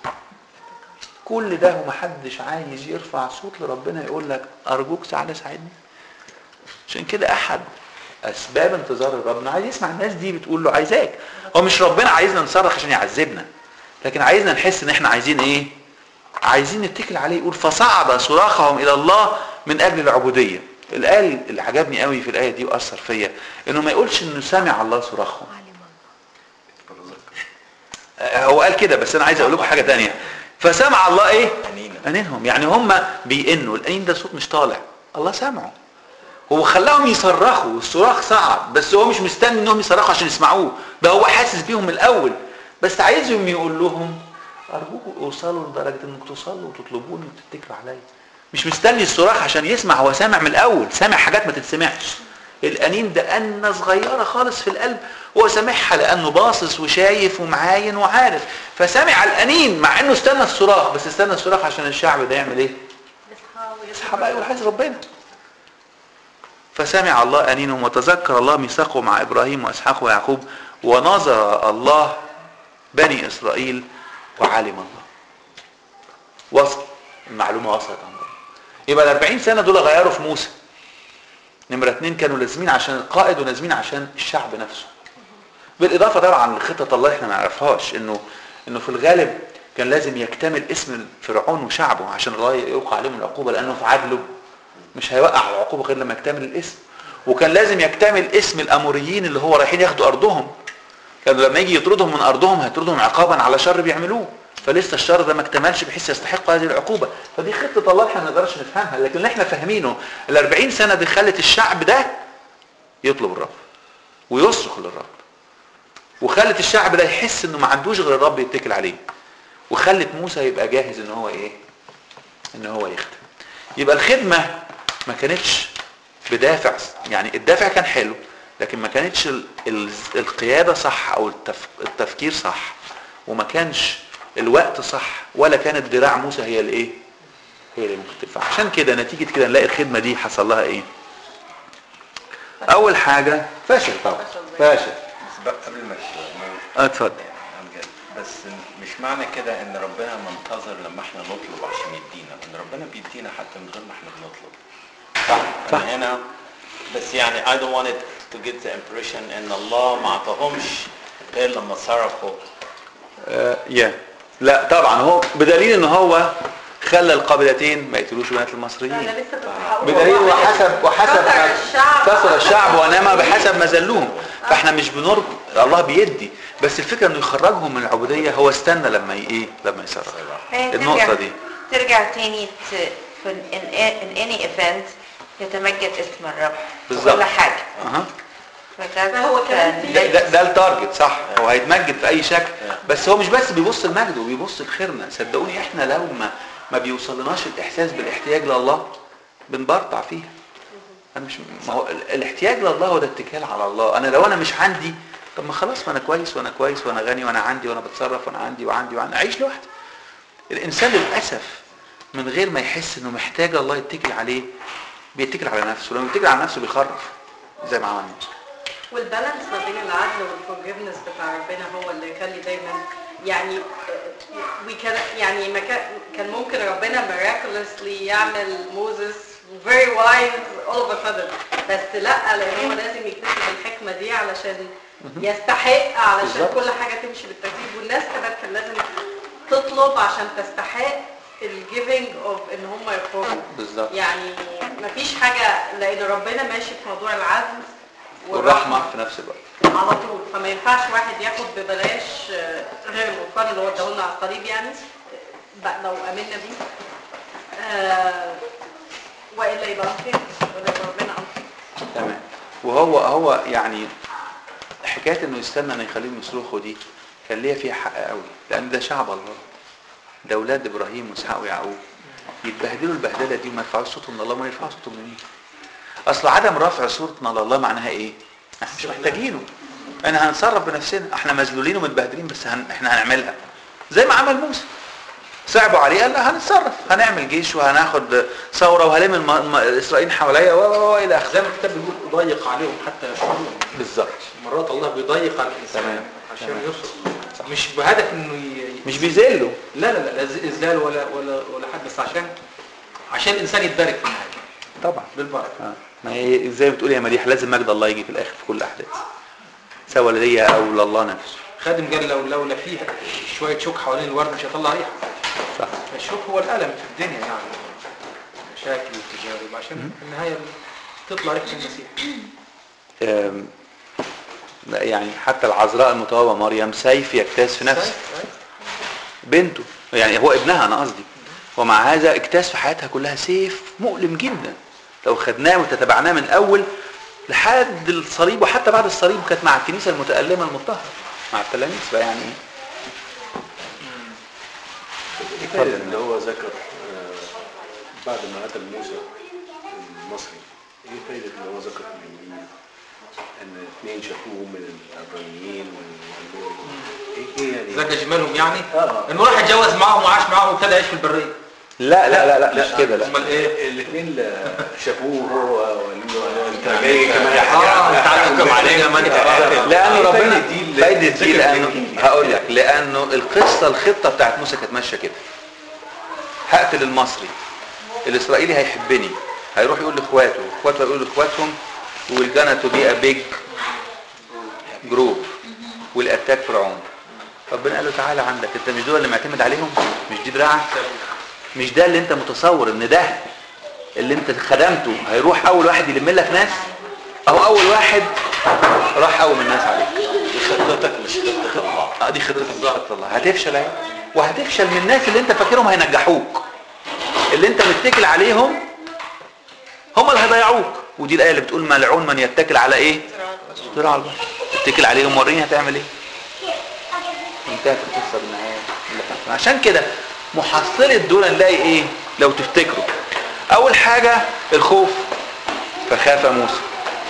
كل ده ومحدش عايز يرفع صوت لربنا يقول لك ارجوك تعالى ساعدني عشان كده احد اسباب انتظار الرب انه عايز يسمع الناس دي بتقول له عايزاك هو مش ربنا عايزنا نصرخ عشان يعذبنا لكن عايزنا نحس ان احنا عايزين ايه عايزين نتكل عليه يقول فصعد صراخهم الى الله من اجل العبوديه الايه اللي عجبني قوي في الايه دي واثر فيا انه ما يقولش انه سمع الله صراخهم آه، هو قال كده بس انا عايز اقول لكم حاجه تانية فسمع الله ايه أنينا. انينهم يعني هم بيئنوا الانين ده صوت مش طالع الله سمعه هو خلاهم يصرخوا والصراخ صعب بس هو مش مستني انهم يصرخوا عشان يسمعوه ده هو حاسس بيهم من الاول بس عايزهم يقول لهم ارجوكم اوصلوا لدرجه انكم توصلوا وتطلبوني وتتكلوا عليا مش مستني الصراخ عشان يسمع هو سامع من الاول سامع حاجات ما تتسمعش الانين ده انه صغيره خالص في القلب هو سامعها لانه باصص وشايف ومعاين وعارف فسامع الانين مع انه استنى الصراخ بس استنى الصراخ عشان الشعب ده يعمل ايه يصحى بقى يقول عايز ربنا فسمع الله أنينهم وتذكر الله ميثاقه مع إبراهيم وإسحاق ويعقوب ونظر الله بني إسرائيل وعلم الله وصل المعلومة وصلت عن الله يبقى ال 40 سنة دول غيروا في موسى نمرة اتنين كانوا لازمين عشان القائد ولازمين عشان الشعب نفسه بالإضافة طبعا لخطة الله احنا ما نعرفهاش انه انه في الغالب كان لازم يكتمل اسم فرعون وشعبه عشان الله يوقع عليهم العقوبة لأنه في عدله مش هيوقع العقوبة غير لما يكتمل الاسم وكان لازم يكتمل اسم الأموريين اللي هو رايحين ياخدوا أرضهم كانوا لما يجي يطردهم من أرضهم هيطردهم عقابا على شر بيعملوه فلسه الشر ده ما اكتملش بحيث يستحق هذه العقوبة فدي خطة الله احنا ما نقدرش نفهمها لكن اللي احنا فاهمينه ال 40 سنة دي خلت الشعب ده يطلب الرب ويصرخ للرب وخلت الشعب ده يحس انه ما عندوش غير الرب يتكل عليه وخلت موسى يبقى جاهز ان هو ايه ان هو يخدم يبقى الخدمة ما كانتش بدافع يعني الدافع كان حلو لكن ما كانتش ال- ال- القيادة صح او التف- التفكير صح وما كانش الوقت صح ولا كانت دراع موسى هي الايه هي اللي مختلفة عشان كده نتيجة كده نلاقي الخدمة دي حصل لها ايه اول حاجة فشل طبعا فاشل بس بقى قبل ما اه اتفضل أمجد، بس مش معنى كده ان ربنا منتظر لما احنا نطلب عشان يدينا ان ربنا بيدينا حتى من غير ما احنا بنطلب صح. أنا هنا بس يعني I don't want it to get the impression ان الله ما عطاهمش غير لما صرفوا آه يا لا طبعا هو بدليل ان هو خلى القبيلتين ما يقتلوش بنات انا المصريين لسه كنت هقول بدليل والله وحسب وحسب كسر ما- الشعب كسر الشعب ونما بحسب ما ذلوهم فاحنا مش بنرد الله بيدي بس الفكره انه يخرجهم من العبوديه هو استنى لما ي- ايه لما يصرف هي النقطه ترجع- دي ترجع تاني ت... في in, in any event يتمجد اسم الرب في بالظبط. كل حاجة اها فده فهو كمان في- ده, ده, ده التارجت صح هو هيتمجد في اي شكل بس هو مش بس بيبص المجد وبيبص لخيرنا صدقوني احنا لو ما ما بيوصلناش الاحساس بالاحتياج لله بنبرطع فيها انا مش ما هو ال- الاحتياج لله هو ده اتكال على الله انا لو انا مش عندي طب ما خلاص ما انا كويس وانا كويس وانا غني وانا عندي وانا بتصرف وانا عندي وعندي وعندي اعيش لوحدي الانسان للاسف من غير ما يحس انه محتاج الله يتكل عليه بيتكل على نفسه لما بيتكل على نفسه بيخرف زي ما عمل موسى والبالانس ما بين العدل والفورجيفنس بتاع ربنا هو اللي يخلي دايما يعني we can يعني ما كان كان ممكن ربنا miraculously يعمل موزس very wise all of a sudden بس لا لان هو لازم يكتسب الحكمه دي علشان يستحق علشان بالظبط. كل حاجه تمشي بالترتيب والناس كمان كان لازم تطلب عشان تستحق الجيفنج اوف ان هم يخرجوا بالظبط يعني مفيش حاجه لان ربنا ماشي في موضوع العدل والرحمه في نفس الوقت على طول فما ينفعش واحد ياخد ببلاش آه، غير الغفران اللي هو اداهولنا على القريب يعني آه، بقى لو امنا بيه آه، والا يبقى ممكن ولا يبقى ربنا أمر. تمام وهو هو يعني حكايه انه يستنى ان يخليهم يصرخوا دي كان ليها فيها حق قوي لان ده شعب الله ده اولاد ابراهيم واسحاق ويعقوب يتبهدلوا البهدله دي وما يرفعوش صوتهم من الله ما يرفعوا صوتهم من مين اصل عدم رفع صوتنا لله معناها ايه احنا مش محتاجينه احنا هنتصرف بنفسنا احنا مذلولين ومتبهدلين بس هن... احنا هنعملها زي ما عمل موسى صعبوا عليه قال لا هنتصرف هنعمل جيش وهناخد ثوره وهلم الم... الم... اسرائيل حواليا و و- و الى اخره زي ما الكتاب بيقول ضيق عليهم حتى يشعرون بالظبط مرات الله بيضيق على الانسان تمام. عشان تمام. يصرف مش بهدف انه ي... مش بيذلوا لا لا لا لا ز- اذلال ولا ولا ولا حد بس عشان عشان الانسان يتبارك في النهايه طبعا بالبركه آه. ما هي زي ما بتقول يا مديح لازم مجد الله يجي في الاخر في كل الاحداث سواء ليا او لله نفسه خادم قال لو لولا فيه شويه شوك حوالين الورد مش هيطلع ريحه صح الشوك هو الالم في الدنيا يعني مشاكل وتجارب عشان في النهايه تطلع ريحه المسيح آم، لا يعني حتى العذراء المطوبة مريم سيف يجتاز في نفسه بنته يعني هو ابنها انا قصدي ومع هذا اجتاز في حياتها كلها سيف مؤلم جدا لو خدناه وتتبعناه من اول لحد الصليب وحتى بعد الصليب كانت مع الكنيسه المتألمه المضطهده مع التلاميذ فيعني ايه ايه فايدة ان هو ذكر آه، بعد ما قتل موسى المصري ايه فايدة ان هو ذكر في الانجيل ان اثنين شافوه من العبرانيين وقالوا ايه ايه يعني زكى جمالهم يعني آه. انه راح يتجوز معاهم وعاش معاهم وابتدى يعيش في البريه لا لا لا لا مش كده لا امال ايه الاثنين شافوه هو وقالوا له انت جاي كمان اه انت هتحكم علينا ما انت لانه إيه ربنا فايدة دي اللي فايدة دي ذكر لانه فيه؟ هقول لك لانه القصه الخطه بتاعت موسى كانت ماشيه كده هقتل المصري الاسرائيلي هيحبني هيروح يقول لاخواته اخواته هيقولوا لاخواتهم we're gonna to be a big group will attack فرعون ربنا قال له تعالى عندك انت مش دول اللي معتمد عليهم مش دي دراعك مش ده اللي انت متصور ان ده اللي انت خدمته هيروح اول واحد يلم لك ناس اهو اول واحد راح قوم الناس عليك دي خطتك مش خطة الله اه دي خطه خطه الله هتفشل اهي وهتفشل من الناس اللي انت فاكرهم هينجحوك اللي انت متكل عليهم هم اللي هيضيعوك ودي الايه اللي بتقول ملعون من يتكل على ايه ذراع البشر تتكل عليهم وريني هتعمل ايه انتهت القصه بالنهايه اللي حصل. عشان كده محصله دول نلاقي ايه لو تفتكروا اول حاجه الخوف فخاف موسى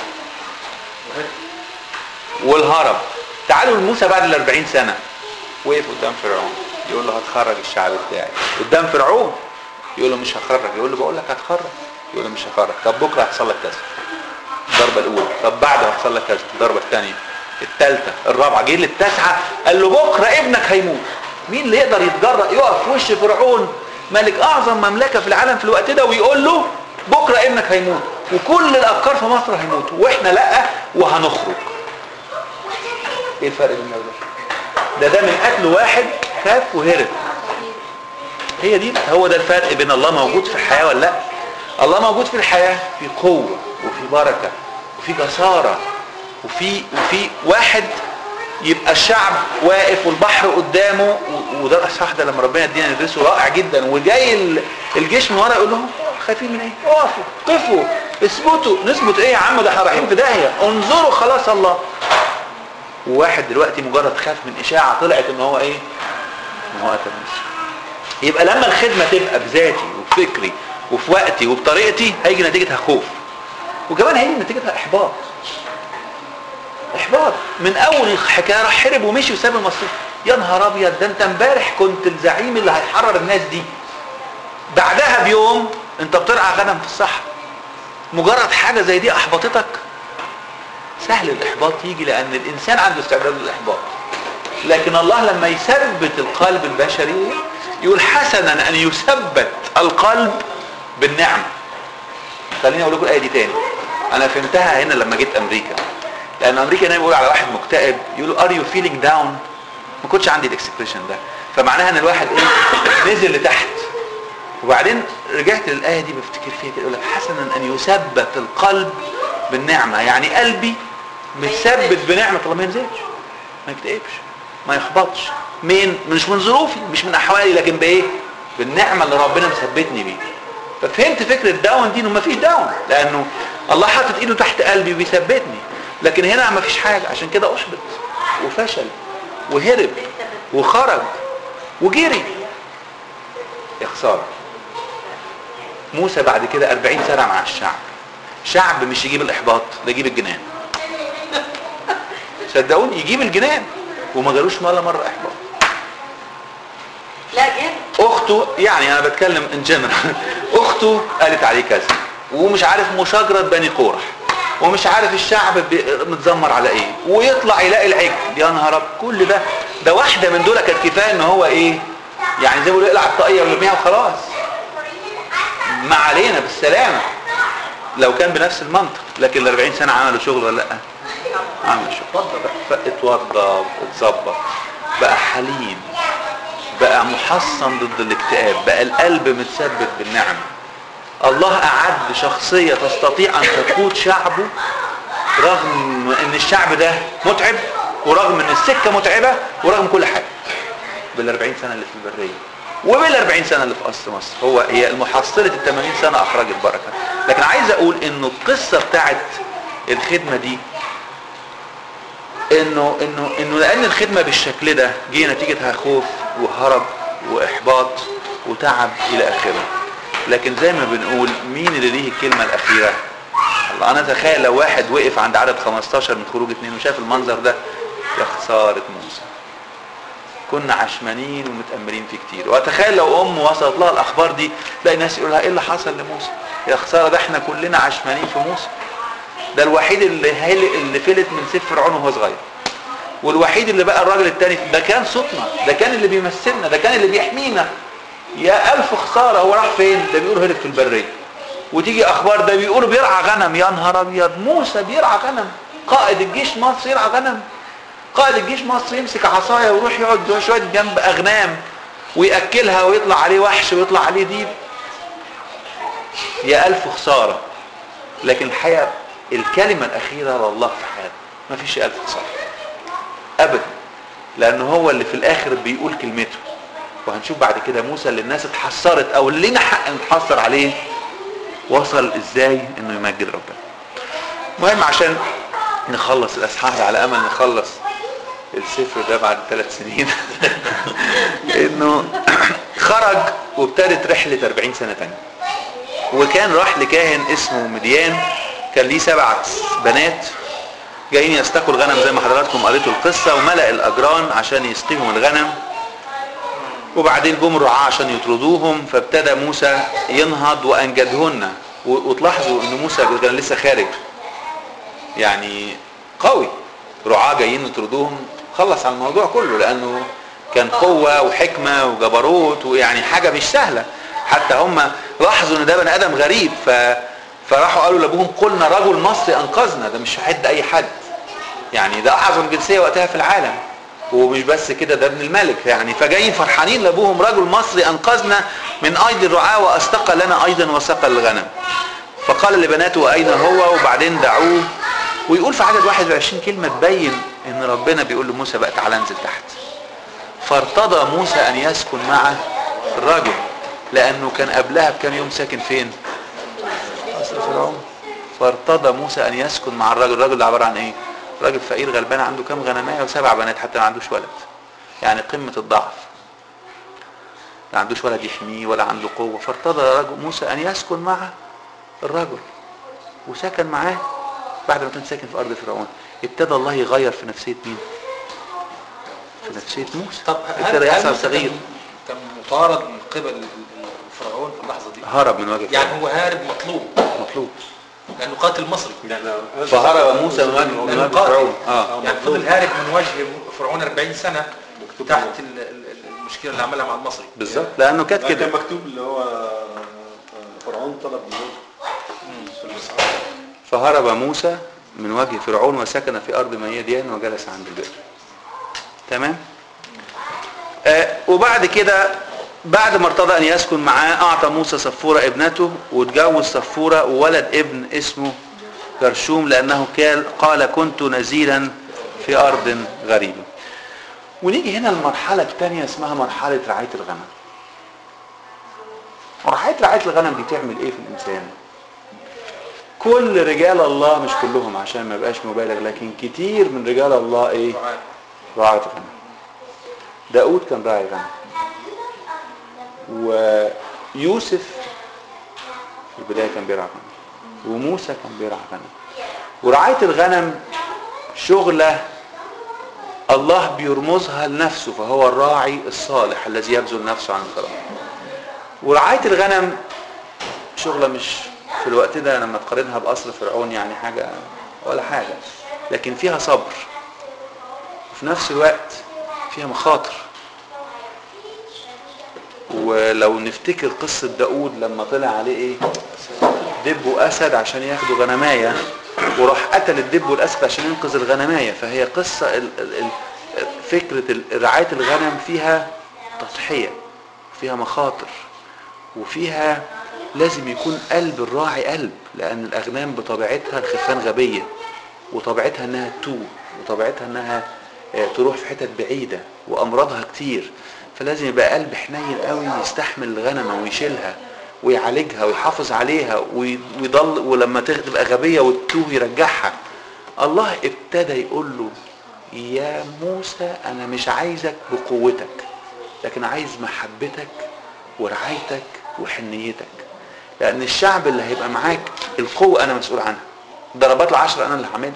والهرب تعالوا لموسى بعد ال 40 سنه وقف قدام فرعون يقول له هتخرج الشعب بتاعي قدام فرعون يقول له مش هخرج يقول له بقول لك هتخرج يقول له مش هخرج طب بكره هيحصل لك كذا الضربه الاولى طب بعده هيحصل لك كذا الضربه الثانيه الثالثه الرابعه جه للتاسعه قال له بكره ابنك هيموت مين اللي يقدر يتجرأ يقف في وش فرعون ملك اعظم مملكه في العالم في الوقت ده ويقول له بكره ابنك هيموت وكل الافكار في مصر هيموتوا واحنا لا وهنخرج ايه الفرق بين ده ده ده من قتل واحد خاف وهرب هي دي هو ده الفرق بين الله موجود في الحياه ولا لا الله موجود في الحياه في قوه وفي بركه وفي جساره وفي وفي واحد يبقى الشعب واقف والبحر قدامه و- وده الاصحاح ده لما ربنا يدينا ندرسه رائع جدا وجاي ال- الجيش من ورا يقول لهم خايفين من ايه؟ اقفوا قفوا اثبتوا نثبت ايه يا عم ده احنا رايحين في داهيه انظروا خلاص الله وواحد دلوقتي مجرد خاف من اشاعه طلعت ان هو ايه؟ ان هو قتل نفسه يبقى لما الخدمه تبقى بذاتي وبفكري وفي وقتي وبطريقتي هيجي نتيجتها خوف وكمان هيجي نتيجتها احباط احباط من اول الحكايه راح حرب ومشي وساب المصري يا نهار ابيض ده انت امبارح كنت الزعيم اللي هيحرر الناس دي بعدها بيوم انت بترعى غنم في الصحراء مجرد حاجه زي دي احبطتك سهل الاحباط يجي لان الانسان عنده استعداد للاحباط لكن الله لما يثبت القلب البشري يقول حسنا ان يثبت القلب بالنعمه خليني اقول لكم الايه دي تاني انا فهمتها هنا لما جيت امريكا لان امريكا هنا بيقول على واحد مكتئب يقولوا ار يو فيلينج داون ما كنتش عندي الاكسبريشن ده فمعناها ان الواحد ايه نزل لتحت وبعدين رجعت للآية دي بفتكر فيها كده يقول لك حسنا أن يثبت القلب بالنعمة يعني قلبي متثبت بنعمة الله ما ينزلش ما يكتئبش ما يحبطش من مش من ظروفي مش من أحوالي لكن بإيه بالنعمة اللي ربنا مثبتني بيه ففهمت فكرة داون دي انه مفيش داون لانه الله حاطط ايده تحت قلبي وبيثبتني لكن هنا مفيش حاجة عشان كده احبط وفشل وهرب وخرج وجري يا خسارة موسى بعد كده 40 سنة مع الشعب شعب مش يجيب الاحباط ده يجيب الجنان صدقوني يجيب الجنان وما جالوش ولا مرة احباط لا جد اخته يعني انا بتكلم ان جنرال اخته قالت عليه كذا ومش عارف مشاجره بني قورح ومش عارف الشعب بي- متذمر على ايه ويطلع يلاقي العجل يا نهار أب- كل ده ده واحده من دول كانت كفايه ان هو ايه يعني زي ما بيقولوا يقلع الطاقيه ويرميها وخلاص ما علينا بالسلامه لو كان بنفس المنطق لكن ال 40 سنه عملوا شغل ولا لا عملوا شغل فاتوضى اتظبط بقى حليم بقى محصن ضد الاكتئاب بقى القلب متثبت بالنعمة الله أعد شخصية تستطيع أن تقود شعبه رغم أن الشعب ده متعب ورغم أن السكة متعبة ورغم كل حاجة بال40 سنة اللي في البرية وبال40 سنة اللي في قصر مصر هو هي المحصلة ال 80 سنة أخرجت بركة لكن عايز أقول أنه القصة بتاعت الخدمة دي انه انه انه لان الخدمه بالشكل ده جه نتيجتها خوف وهرب واحباط وتعب الى اخره لكن زي ما بنقول مين اللي ليه الكلمه الاخيره الله انا اتخيل لو واحد وقف عند عدد 15 من خروج اثنين وشاف المنظر ده يا خساره موسى كنا عشمانين ومتأمرين فيه كتير واتخيل لو ام وصلت لها الاخبار دي تلاقي ناس يقول لها ايه اللي حصل لموسى يا خساره ده احنا كلنا عشمانين في موسى ده الوحيد اللي هل اللي فلت من سيف فرعون وهو صغير والوحيد اللي بقى الراجل التاني ده كان صوتنا ده كان اللي بيمثلنا ده كان اللي بيحمينا يا ألف خسارة هو راح فين ده بيقولوا هرب في البرية وتيجي أخبار ده بيقولوا بيرعى غنم يا نهار أبيض موسى بيرعى غنم قائد الجيش مصر يرعى غنم قائد الجيش مصر يمسك عصاية ويروح يقعد شوية جنب أغنام ويأكلها ويطلع عليه وحش ويطلع عليه ديب يا ألف خسارة لكن الحقيقة الكلمة الأخيرة لله في حياته ما فيش ألف خسارة أبدا لأنه هو اللي في الآخر بيقول كلمته وهنشوف بعد كده موسى اللي الناس اتحسرت أو اللي لنا حق نتحسر عليه وصل إزاي إنه يمجد ربنا المهم عشان نخلص الأصحاح ده على أمل نخلص السفر ده بعد ثلاث سنين إنه خرج وابتدت رحلة 40 سنة تانية وكان راح لكاهن اسمه مديان كان ليه سبع بنات جايين يستقوا الغنم زي ما حضراتكم قريتوا القصة وملأ الأجران عشان يسقيهم الغنم وبعدين جم رعاة عشان يطردوهم فابتدى موسى ينهض وأنجدهن و- وتلاحظوا ان موسى كان لسه خارج يعني قوي رعاة جايين يطردوهم خلص على الموضوع كله لأنه كان قوة وحكمة وجبروت ويعني حاجة مش سهلة حتى هم لاحظوا ان ده بني ادم غريب ف... فراحوا قالوا لابوهم قلنا رجل مصري انقذنا ده مش حد اي حد يعني ده اعظم جنسيه وقتها في العالم ومش بس كده ده ابن الملك يعني فجايين فرحانين لابوهم رجل مصري انقذنا من ايدي الرعاة واستقى لنا ايضا وسقى الغنم فقال لبناته اين هو وبعدين دعوه ويقول في عدد 21 كلمه تبين ان ربنا بيقول لموسى بقى تعالى انزل تحت فارتضى موسى ان يسكن مع الرجل لانه كان قبلها بكام يوم ساكن فين قصر فرعون فارتضى موسى ان يسكن مع الرجل الرجل ده عباره عن ايه راجل فقير غلبان عنده كام غنمايه وسبع بنات حتى ما عندوش ولد يعني قمه الضعف لا عندوش ولد يحميه ولا عنده قوه فارتضى رجل موسى ان يسكن مع الرجل وسكن معاه بعد ما كان ساكن في ارض فرعون ابتدى الله يغير في نفسيه مين في نفسيه موسى طب ابتدى يحصل موسى تغيير كان- كان مطارد من قبل فرعون في اللحظه دي هرب من وجه يعني هو هارب مطلوب مطلوب لانه قاتل مصري يعني فهرب موسى من وجه من لأنه وجه قاتل. فرعون اه يعني فضل هارب من وجه فرعون 40 سنه مكتوب تحت ال- ال- ال- المشكله اللي عملها مع المصري بالظبط لانه كانت كان كده مكتوب اللي هو فرعون طلب موت في الإسعاف فهرب موسى من وجه فرعون وسكن في ارض ميديان وجلس عند البئر تمام آه وبعد كده بعد ما ارتضى ان يسكن معاه اعطى موسى صفورة ابنته واتجوز صفورة وولد ابن اسمه جرشوم لانه كال- قال كنت نزيلا في ارض غريبة ونيجي هنا المرحلة الثانية اسمها مرحلة رعاية الغنم مرحلة رعاية الغنم دي تعمل ايه في الانسان كل رجال الله مش كلهم عشان ما يبقاش مبالغ لكن كتير من رجال الله ايه رعاة غنم داود كان راعي غنم ويوسف في البداية كان بيرعى غنم وموسى كان بيرعى غنم ورعاية الغنم شغلة الله بيرمزها لنفسه فهو الراعي الصالح الذي يبذل نفسه عن الخلاص ورعاية الغنم شغلة مش في الوقت ده لما تقارنها بقصر فرعون يعني حاجة ولا حاجة لكن فيها صبر وفي نفس الوقت فيها مخاطر ولو نفتكر قصة داود لما طلع عليه ايه دب واسد عشان ياخدوا غنماية وراح قتل الدب والاسد عشان ينقذ الغنماية فهي قصة ال ال ال فكرة ال- رعاية الغنم فيها تضحية فيها مخاطر وفيها لازم يكون قلب الراعي قلب لان الاغنام بطبيعتها الخرفان غبية وطبيعتها انها تتوه وطبيعتها انها آه، تروح في حتت بعيدة وامراضها كتير فلازم يبقى قلب حنين قوي يستحمل الغنمة ويشيلها ويعالجها ويحافظ عليها وي- ويضل ولما تغ- تبقى غبية وتتوه يرجعها الله ابتدى يقول له يا موسى انا مش عايزك بقوتك لكن عايز محبتك ورعايتك وحنيتك لان الشعب اللي هيبقى معاك القوة انا مسؤول عنها ضربات العشر انا اللي هعملها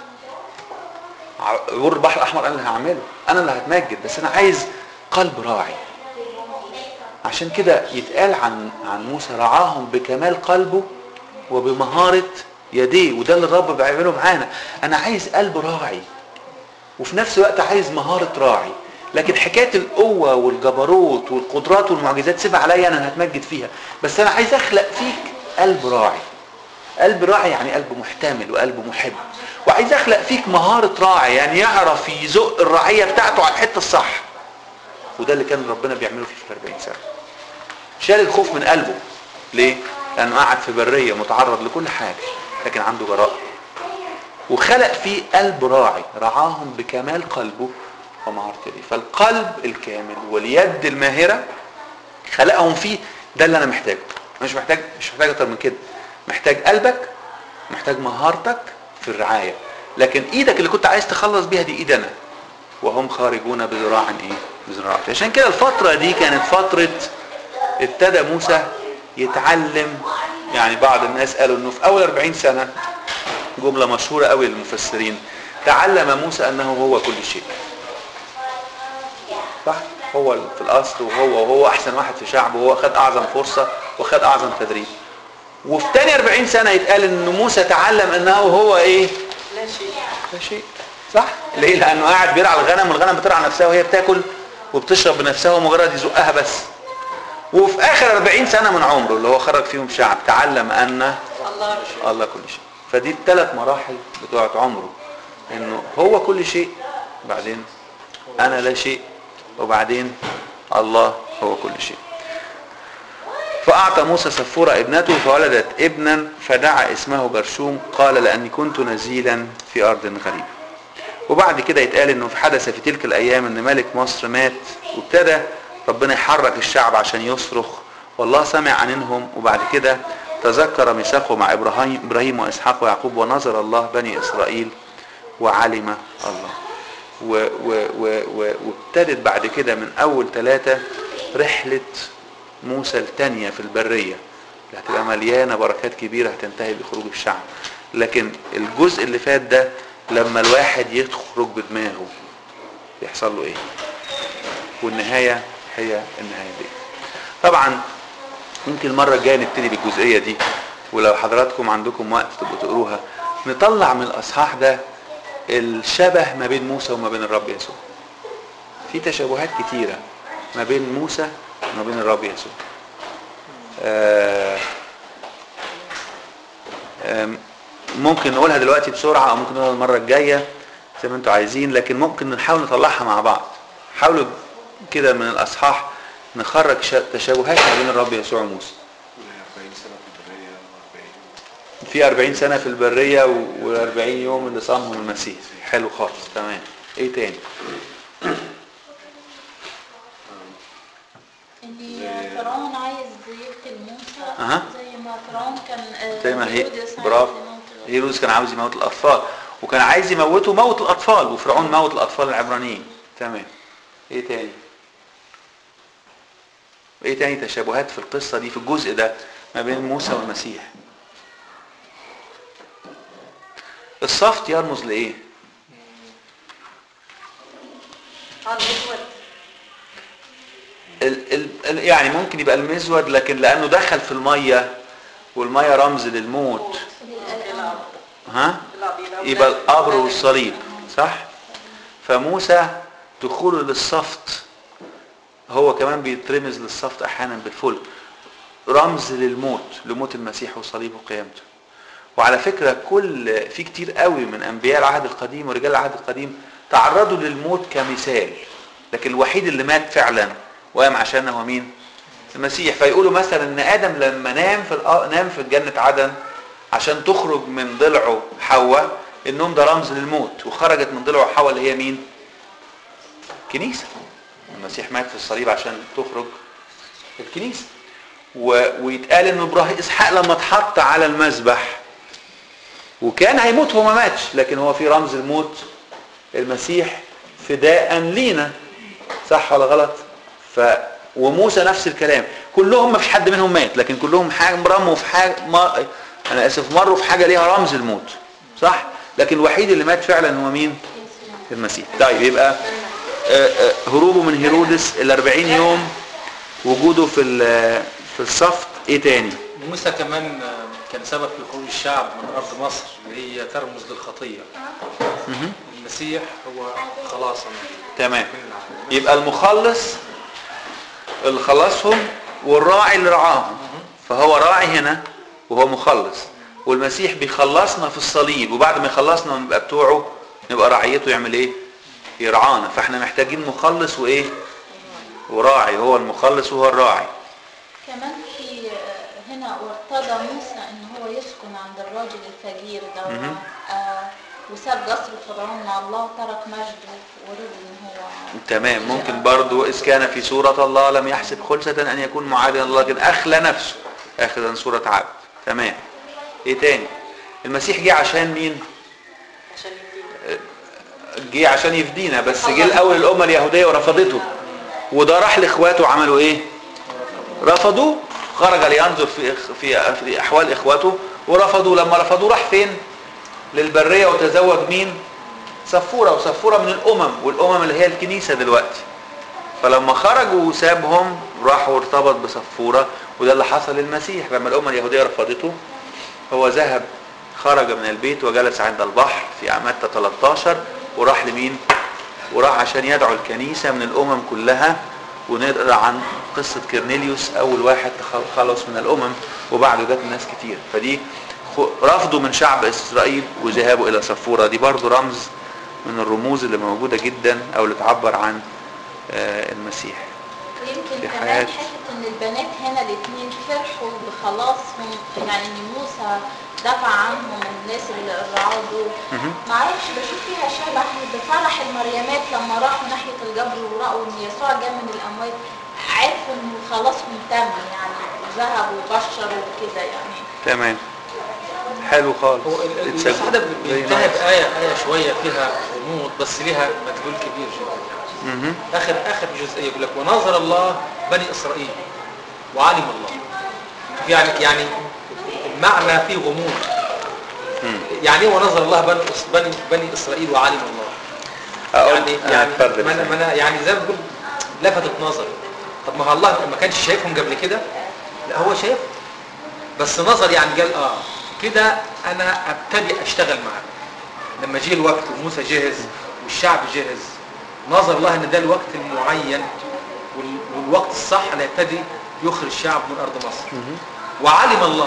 عبور البحر الاحمر انا اللي هعمله انا اللي هتمجد بس انا عايز قلب راعي عشان كده يتقال عن عن موسى رعاهم بكمال قلبه وبمهارة يديه وده اللي الرب بيعمله معانا انا عايز قلب راعي وفي نفس الوقت عايز مهارة راعي لكن حكاية القوة والجبروت والقدرات والمعجزات سيبها عليا انا هتمجد فيها بس انا عايز اخلق فيك قلب راعي قلب راعي يعني قلب محتمل وقلب محب وعايز اخلق فيك مهارة راعي يعني يعرف يزق الرعية بتاعته على الحتة الصح وده اللي كان ربنا بيعمله فيه في 40 سنة شال الخوف من قلبه ليه؟ لأنه قاعد في برية متعرض لكل حاجة لكن عنده جراءة وخلق فيه قلب راعي رعاهم بكمال قلبه ومهارة يديه فالقلب الكامل واليد الماهرة خلقهم فيه ده اللي انا محتاجه مش محتاج مش محتاج اكتر من كده محتاج قلبك محتاج مهارتك في الرعاية لكن ايدك اللي كنت عايز تخلص بيها دي ايد انا وهم خارجون بذراع ايه بذراع عشان كده الفترة دي كانت فترة ابتدى موسى يتعلم يعني بعض الناس قالوا انه في اول 40 سنة جملة مشهورة قوي للمفسرين تعلم موسى انه هو كل شيء صح هو في الاصل وهو وهو احسن واحد في شعبه وهو خد اعظم فرصة وخد اعظم تدريب وفي تاني 40 سنة يتقال ان موسى تعلم انه هو ايه لا شيء لا شيء صح ليه لانه قاعد بيرعى الغنم والغنم بترعى نفسها وهي بتاكل وبتشرب بنفسها ومجرد يزقها بس وفي اخر 40 سنة من عمره اللي هو خرج فيهم شعب تعلم ان الله الله كل شيء فدي الثلاث مراحل بتوعت عمره انه هو كل شيء بعدين انا لا شيء وبعدين الله هو كل شيء فأعطى موسى سفورة ابنته فولدت ابنا فدعا اسمه جرشوم قال لأني كنت نزيلا في أرض غريبة وبعد كده يتقال انه في حدث في تلك الايام ان ملك مصر مات وابتدى ربنا يحرك الشعب عشان يصرخ والله سمع عنهم وبعد كده تذكر ميثاقه مع ابراهيم ابراهيم واسحاق ويعقوب ونظر الله بني اسرائيل وعلم الله و و و و وابتدت بعد كده من اول ثلاثة رحلة موسى الثانية في البرية اللي هتبقى مليانة بركات كبيرة هتنتهي بخروج الشعب لكن الجزء اللي فات ده لما الواحد يخرج بدماغه يحصل له ايه والنهاية هي النهاية دي طبعا ممكن المرة الجاية نبتدي بالجزئية دي ولو حضراتكم عندكم وقت تبقوا تقروها نطلع من الأصحاح ده الشبه ما بين موسى وما بين الرب يسوع في تشابهات كتيرة ما بين موسى وما بين الرب يسوع آه آم، ممكن نقولها دلوقتي بسرعة أو ممكن نقولها المرة الجاية زي ما انتوا عايزين لكن ممكن نحاول نطلعها مع بعض حاولوا كده من الأصحاح نخرج شا- تشابهات ما بين الرب يسوع وموسى 40 سنه في البريه و40 في 40 سنة في البرية و40 يوم اللي صامهم المسيح حلو خالص تمام ايه تاني ان فرعون عايز يقتل موسى أها. زي ما فرعون كان آه، زي ما هي هيرودس عايز برافو يموت الرب. هيرودس كان عاوز يموت الاطفال وكان عايز يموته موت الاطفال وفرعون موت الاطفال العبرانيين تمام ايه تاني ايه تاني تشابهات في القصة دي في الجزء ده ما بين موسى والمسيح الصفت يرمز لايه اه الاسود ال ال ال يعني ممكن يبقى المزود لكن لانه دخل في الميه والميه رمز للموت ها يبقى القبر والصليب صح فموسى دخوله للصفت هو كمان بيترمز للصفت احيانا بالفلك رمز للموت لموت المسيح وصليبه وقيامته وعلى فكرة كل في كتير قوي من انبياء العهد القديم ورجال العهد القديم تعرضوا للموت كمثال لكن الوحيد اللي مات فعلا وقام عشان هو مين المسيح فيقولوا مثلا ان ادم لما نام في الأ- نام في جنة عدن عشان تخرج من ضلعه حواء النوم ده رمز للموت وخرجت من ضلعه حواء اللي هي مين كنيسة المسيح مات في الصليب عشان تخرج الكنيسة و... ويتقال ان ابراهيم اسحاق لما اتحط على المذبح وكان هيموت هو ما ماتش لكن هو في رمز الموت المسيح فداء لينا صح ولا غلط ف وموسى نفس الكلام كلهم ما فيش حد منهم مات لكن كلهم حاجه مرموا في حاجه ما انا اسف مروا في حاجه ليها رمز الموت صح لكن الوحيد اللي مات فعلا هو مين المسيح طيب يبقى آه، آه، هروبه من هيرودس ال 40 يوم وجوده في ال- في الصفت ايه تاني موسى كمان آه، كان سبب في خروج الشعب من ارض مصر اللي هي ترمز للخطيه المسيح هو خلاصنا تمام من العالم يبقى المخلص اللي خلصهم والراعي اللي رعاهم فهو راعي هنا وهو مخلص والمسيح بيخلصنا في الصليب وبعد ما يخلصنا ونبقى بتوعه نبقى رعيته يعمل ايه يرعانا فاحنا محتاجين مخلص وايه وراعي هو المخلص وهو الراعي كمان في آه، هنا وارتضى موسى ان هو يسكن عند الراجل الفقير ده مهم. آه، وساب قصر فرعون مع الله وترك مجده ورد ان هو تمام ممكن برضو إذ كان في صورة الله لم يحسب خلسة أن يكون معادلا الله لكن أخلى نفسه أخذا صورة عبد تمام إيه تاني المسيح جه عشان مين عشان يدينا جه عشان يفدينا بس جه الأول الأمة اليهودية ورفضته وده راح لإخواته عملوا إيه رفضوه خرج لينظر في في في أحوال إخواته ورفضوا لما رفضوه راح فين للبرية وتزوج مين صفورة وصفورة من الأمم والأمم اللي هي الكنيسة دلوقتي فلما خرجوا وسابهم راحوا ارتبط بصفورة وده اللي حصل للمسيح لما الأمة اليهودية رفضته هو ذهب خرج من البيت وجلس عند البحر في متى 13 وراح لمين وراح عشان يدعو الكنيسة من الأمم كلها ونقرا عن قصة كرنيليوس أول واحد تخ- خلص من الأمم وبعده جت ناس كتير فدي خ- رفضوا من شعب إسرائيل وذهابوا إلى صفورة دي برضو رمز من الرموز اللي موجودة جدا أو اللي تعبر عن آه، المسيح يمكن في كمان حياة- حته ان البنات هنا الاثنين فرحوا بخلاصهم يعني ان موسى دفع عنهم الناس اللي الرعاة دول مهم. معرفش بشوف فيها شبه بفرح المريمات لما راحوا ناحيه الجبر ورأوا ان يسوع جاء من الاموات عرفوا ان خلاصهم تم يعني ذهبوا وبشروا وكده يعني تمام حلو خالص هو ال- ال- It's a المسيح ده very بينتهي nice. بآية آية شوية فيها غموض بس ليها مدلول كبير جدا مهم. آخر آخر جزئية يقول لك ونظر الله بني إسرائيل وعلم الله يعني يعني المعنى فيه غموض مم. يعني ايه ونظر الله بني إس- بني بني إسرائيل وعلم الله أقول يعني آه، يعني اتفضل ما انا ما أنا يعني زي ما بقول لفتت نظري طب ما هو الله ما كانش شايفهم قبل كده لا هو شايف بس نظر يعني قال اه كده انا ابتدي اشتغل معاك لما جه الوقت وموسى جهز والشعب جهز نظر الله ان ده الوقت المعين وال- والوقت الصح اللي يبتدي يخرج الشعب من ارض مصر وعلم الله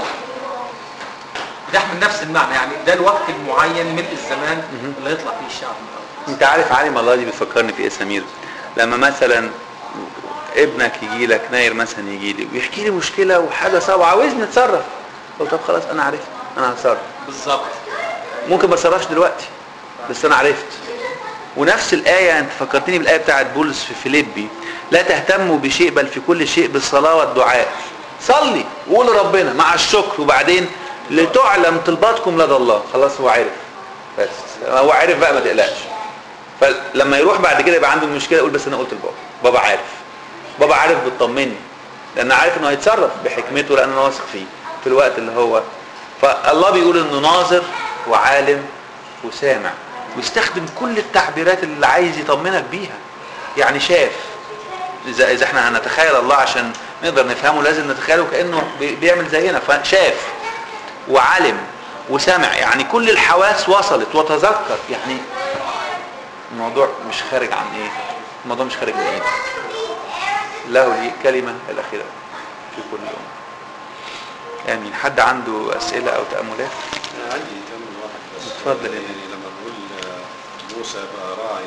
ده من نفس المعنى يعني ده الوقت المعين ملء الزمان اللي يطلع فيه الشعب من الارض انت عارف عالم الله دي بتفكرني في ايه يا سمير لما مثلا ابنك يجي لك ناير مثلا يجي لي ويحكي لي مشكله وحاجه صعبه عاوزني اتصرف قلت طب خلاص انا عرفت انا هتصرف بالظبط ممكن ما اتصرفش دلوقتي بس انا عرفت ونفس الآية أنت فكرتني بالآية بتاعت بولس في فيليبي لا تهتموا بشيء بل في كل شيء بالصلاة والدعاء صلي وقول لربنا مع الشكر وبعدين لتعلم طلباتكم لدى الله خلاص هو عرف بس هو عرف بقى ما تقلقش فلما يروح بعد كده يبقى عنده المشكلة يقول بس أنا قلت لبابا بابا عارف بابا عارف بتطمني لأن عارف إنه هيتصرف بحكمته لأن أنا واثق فيه في الوقت اللي هو فالله بيقول إنه ناظر وعالم وسامع ويستخدم كل التعبيرات اللي عايز يطمنك بيها يعني شاف اذا اذا احنا هنتخيل الله عشان نقدر نفهمه لازم نتخيله كانه بي- بيعمل زينا فشاف وعلم وسمع يعني كل الحواس وصلت وتذكر يعني الموضوع مش خارج عن ايه الموضوع مش خارج من ايه له لي كلمه الاخيره في كل يوم امين حد عنده اسئله او تاملات أنا عندي كم واحد بس اتفضل يا يعني لما بنقول آه، موسى بقى راعي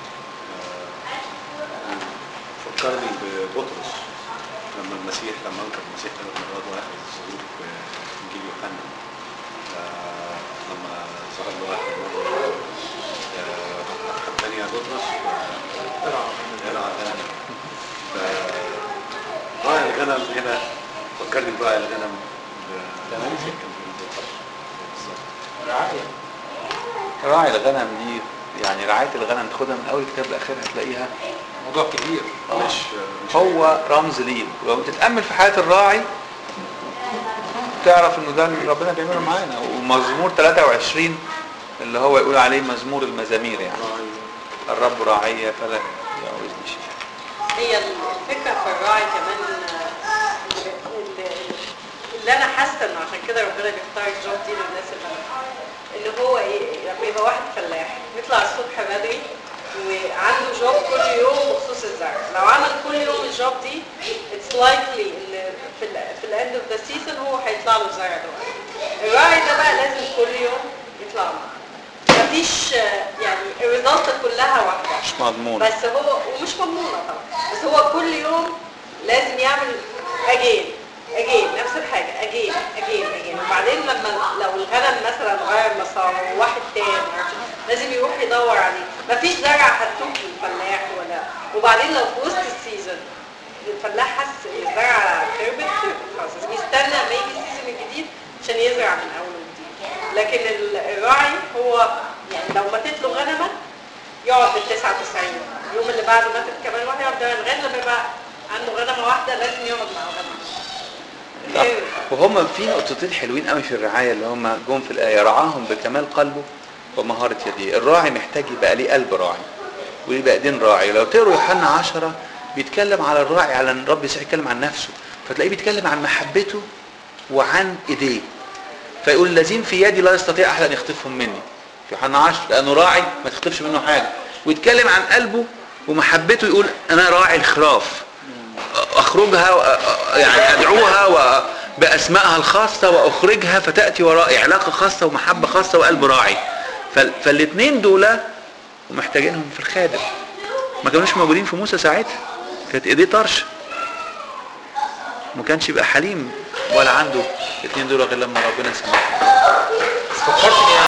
آه، فكرني ببطرس لما المسيح لما انكر المسيح ثلاث مرات واخذ الظهور في انجيل يوحنا آه، لما ظهر له واحد مره آه، الثانيه بطرس ارعى غنم ف- راعي الغنم هنا فكرني براعي الغنم ب- المسيح كان بيقول بطرس. بالظبط راعي الغنم دي يعني رعايه الغنم تاخدها من اول كتاب لاخرها هتلاقيها موضوع كبير مش مش هو رمز ليه ولو تتامل في حياه الراعي تعرف انه ده اللي ربنا بيعمله معانا ومزمور 23 اللي هو يقول عليه مزمور المزامير يعني الرب راعية فلا يعوزني شيء هي الفكره في الراعي كمان آه، اللي- اللي انا حاسه انه عشان كده ربنا بيختار الجوب دي للناس اللي اللي هو ايه لما يبقى واحد فلاح يطلع الصبح بدري وعنده جوب كل يوم بخصوص الزرع لو عمل كل يوم الجوب دي اتس لايكلي ان في ال في الاند اوف ذا سيزون هو هيطلع له الزرع ده الراعي ده بقى لازم كل يوم يطلع معاه مفيش آه، يعني الريزلت كلها واحده مش مضمون بس هو ومش مضمونه طبعا بس هو كل يوم لازم يعمل اجين اجين نفس الحاجه اجين اجين اجين وبعدين لما لو الغنم مثلا غير مساره وواحد تاني لازم يروح يدور عليه مفيش زرع هتوب للفلاح ولا وبعدين لو في وسط السيزون الفلاح حس ان الزرعه خربت خربت خلاص لازم يستنى ما يجي السيزون الجديد عشان يزرع من اول وجديد لكن ال- الراعي هو يعني لو ماتت له غنمه يقعد بال 99 اليوم اللي بعده ماتت كمان واحده يقعد ده لغايه لما يبقى عنده غنمه واحده لازم يقعد مع صح. غنمه وهم في نقطتين حلوين قوي في الرعاية اللي هم جم في الآية رعاهم بكمال قلبه ومهارة يديه الراعي محتاج يبقى ليه قلب راعي ويبقى ايدين راعي لو تقروا يوحنا عشرة بيتكلم على الراعي على ان رب يسوع يتكلم عن نفسه فتلاقيه بيتكلم عن محبته وعن ايديه فيقول الذين في يدي لا يستطيع احد ان يخطفهم مني في يوحنا 10 لانه راعي ما تخطفش منه حاجه ويتكلم عن قلبه ومحبته يقول انا راعي الخراف اخرجها و- يعني ادعوها و- باسمائها الخاصه واخرجها فتاتي ورائي علاقه خاصه ومحبه خاصه وقلب راعي فالاثنين دول ومحتاجينهم في الخادم ما كانوش موجودين في موسى ساعتها كانت ايديه طرش ما كانش يبقى حليم ولا عنده الاثنين دول غير لما ربنا سمح فكرتني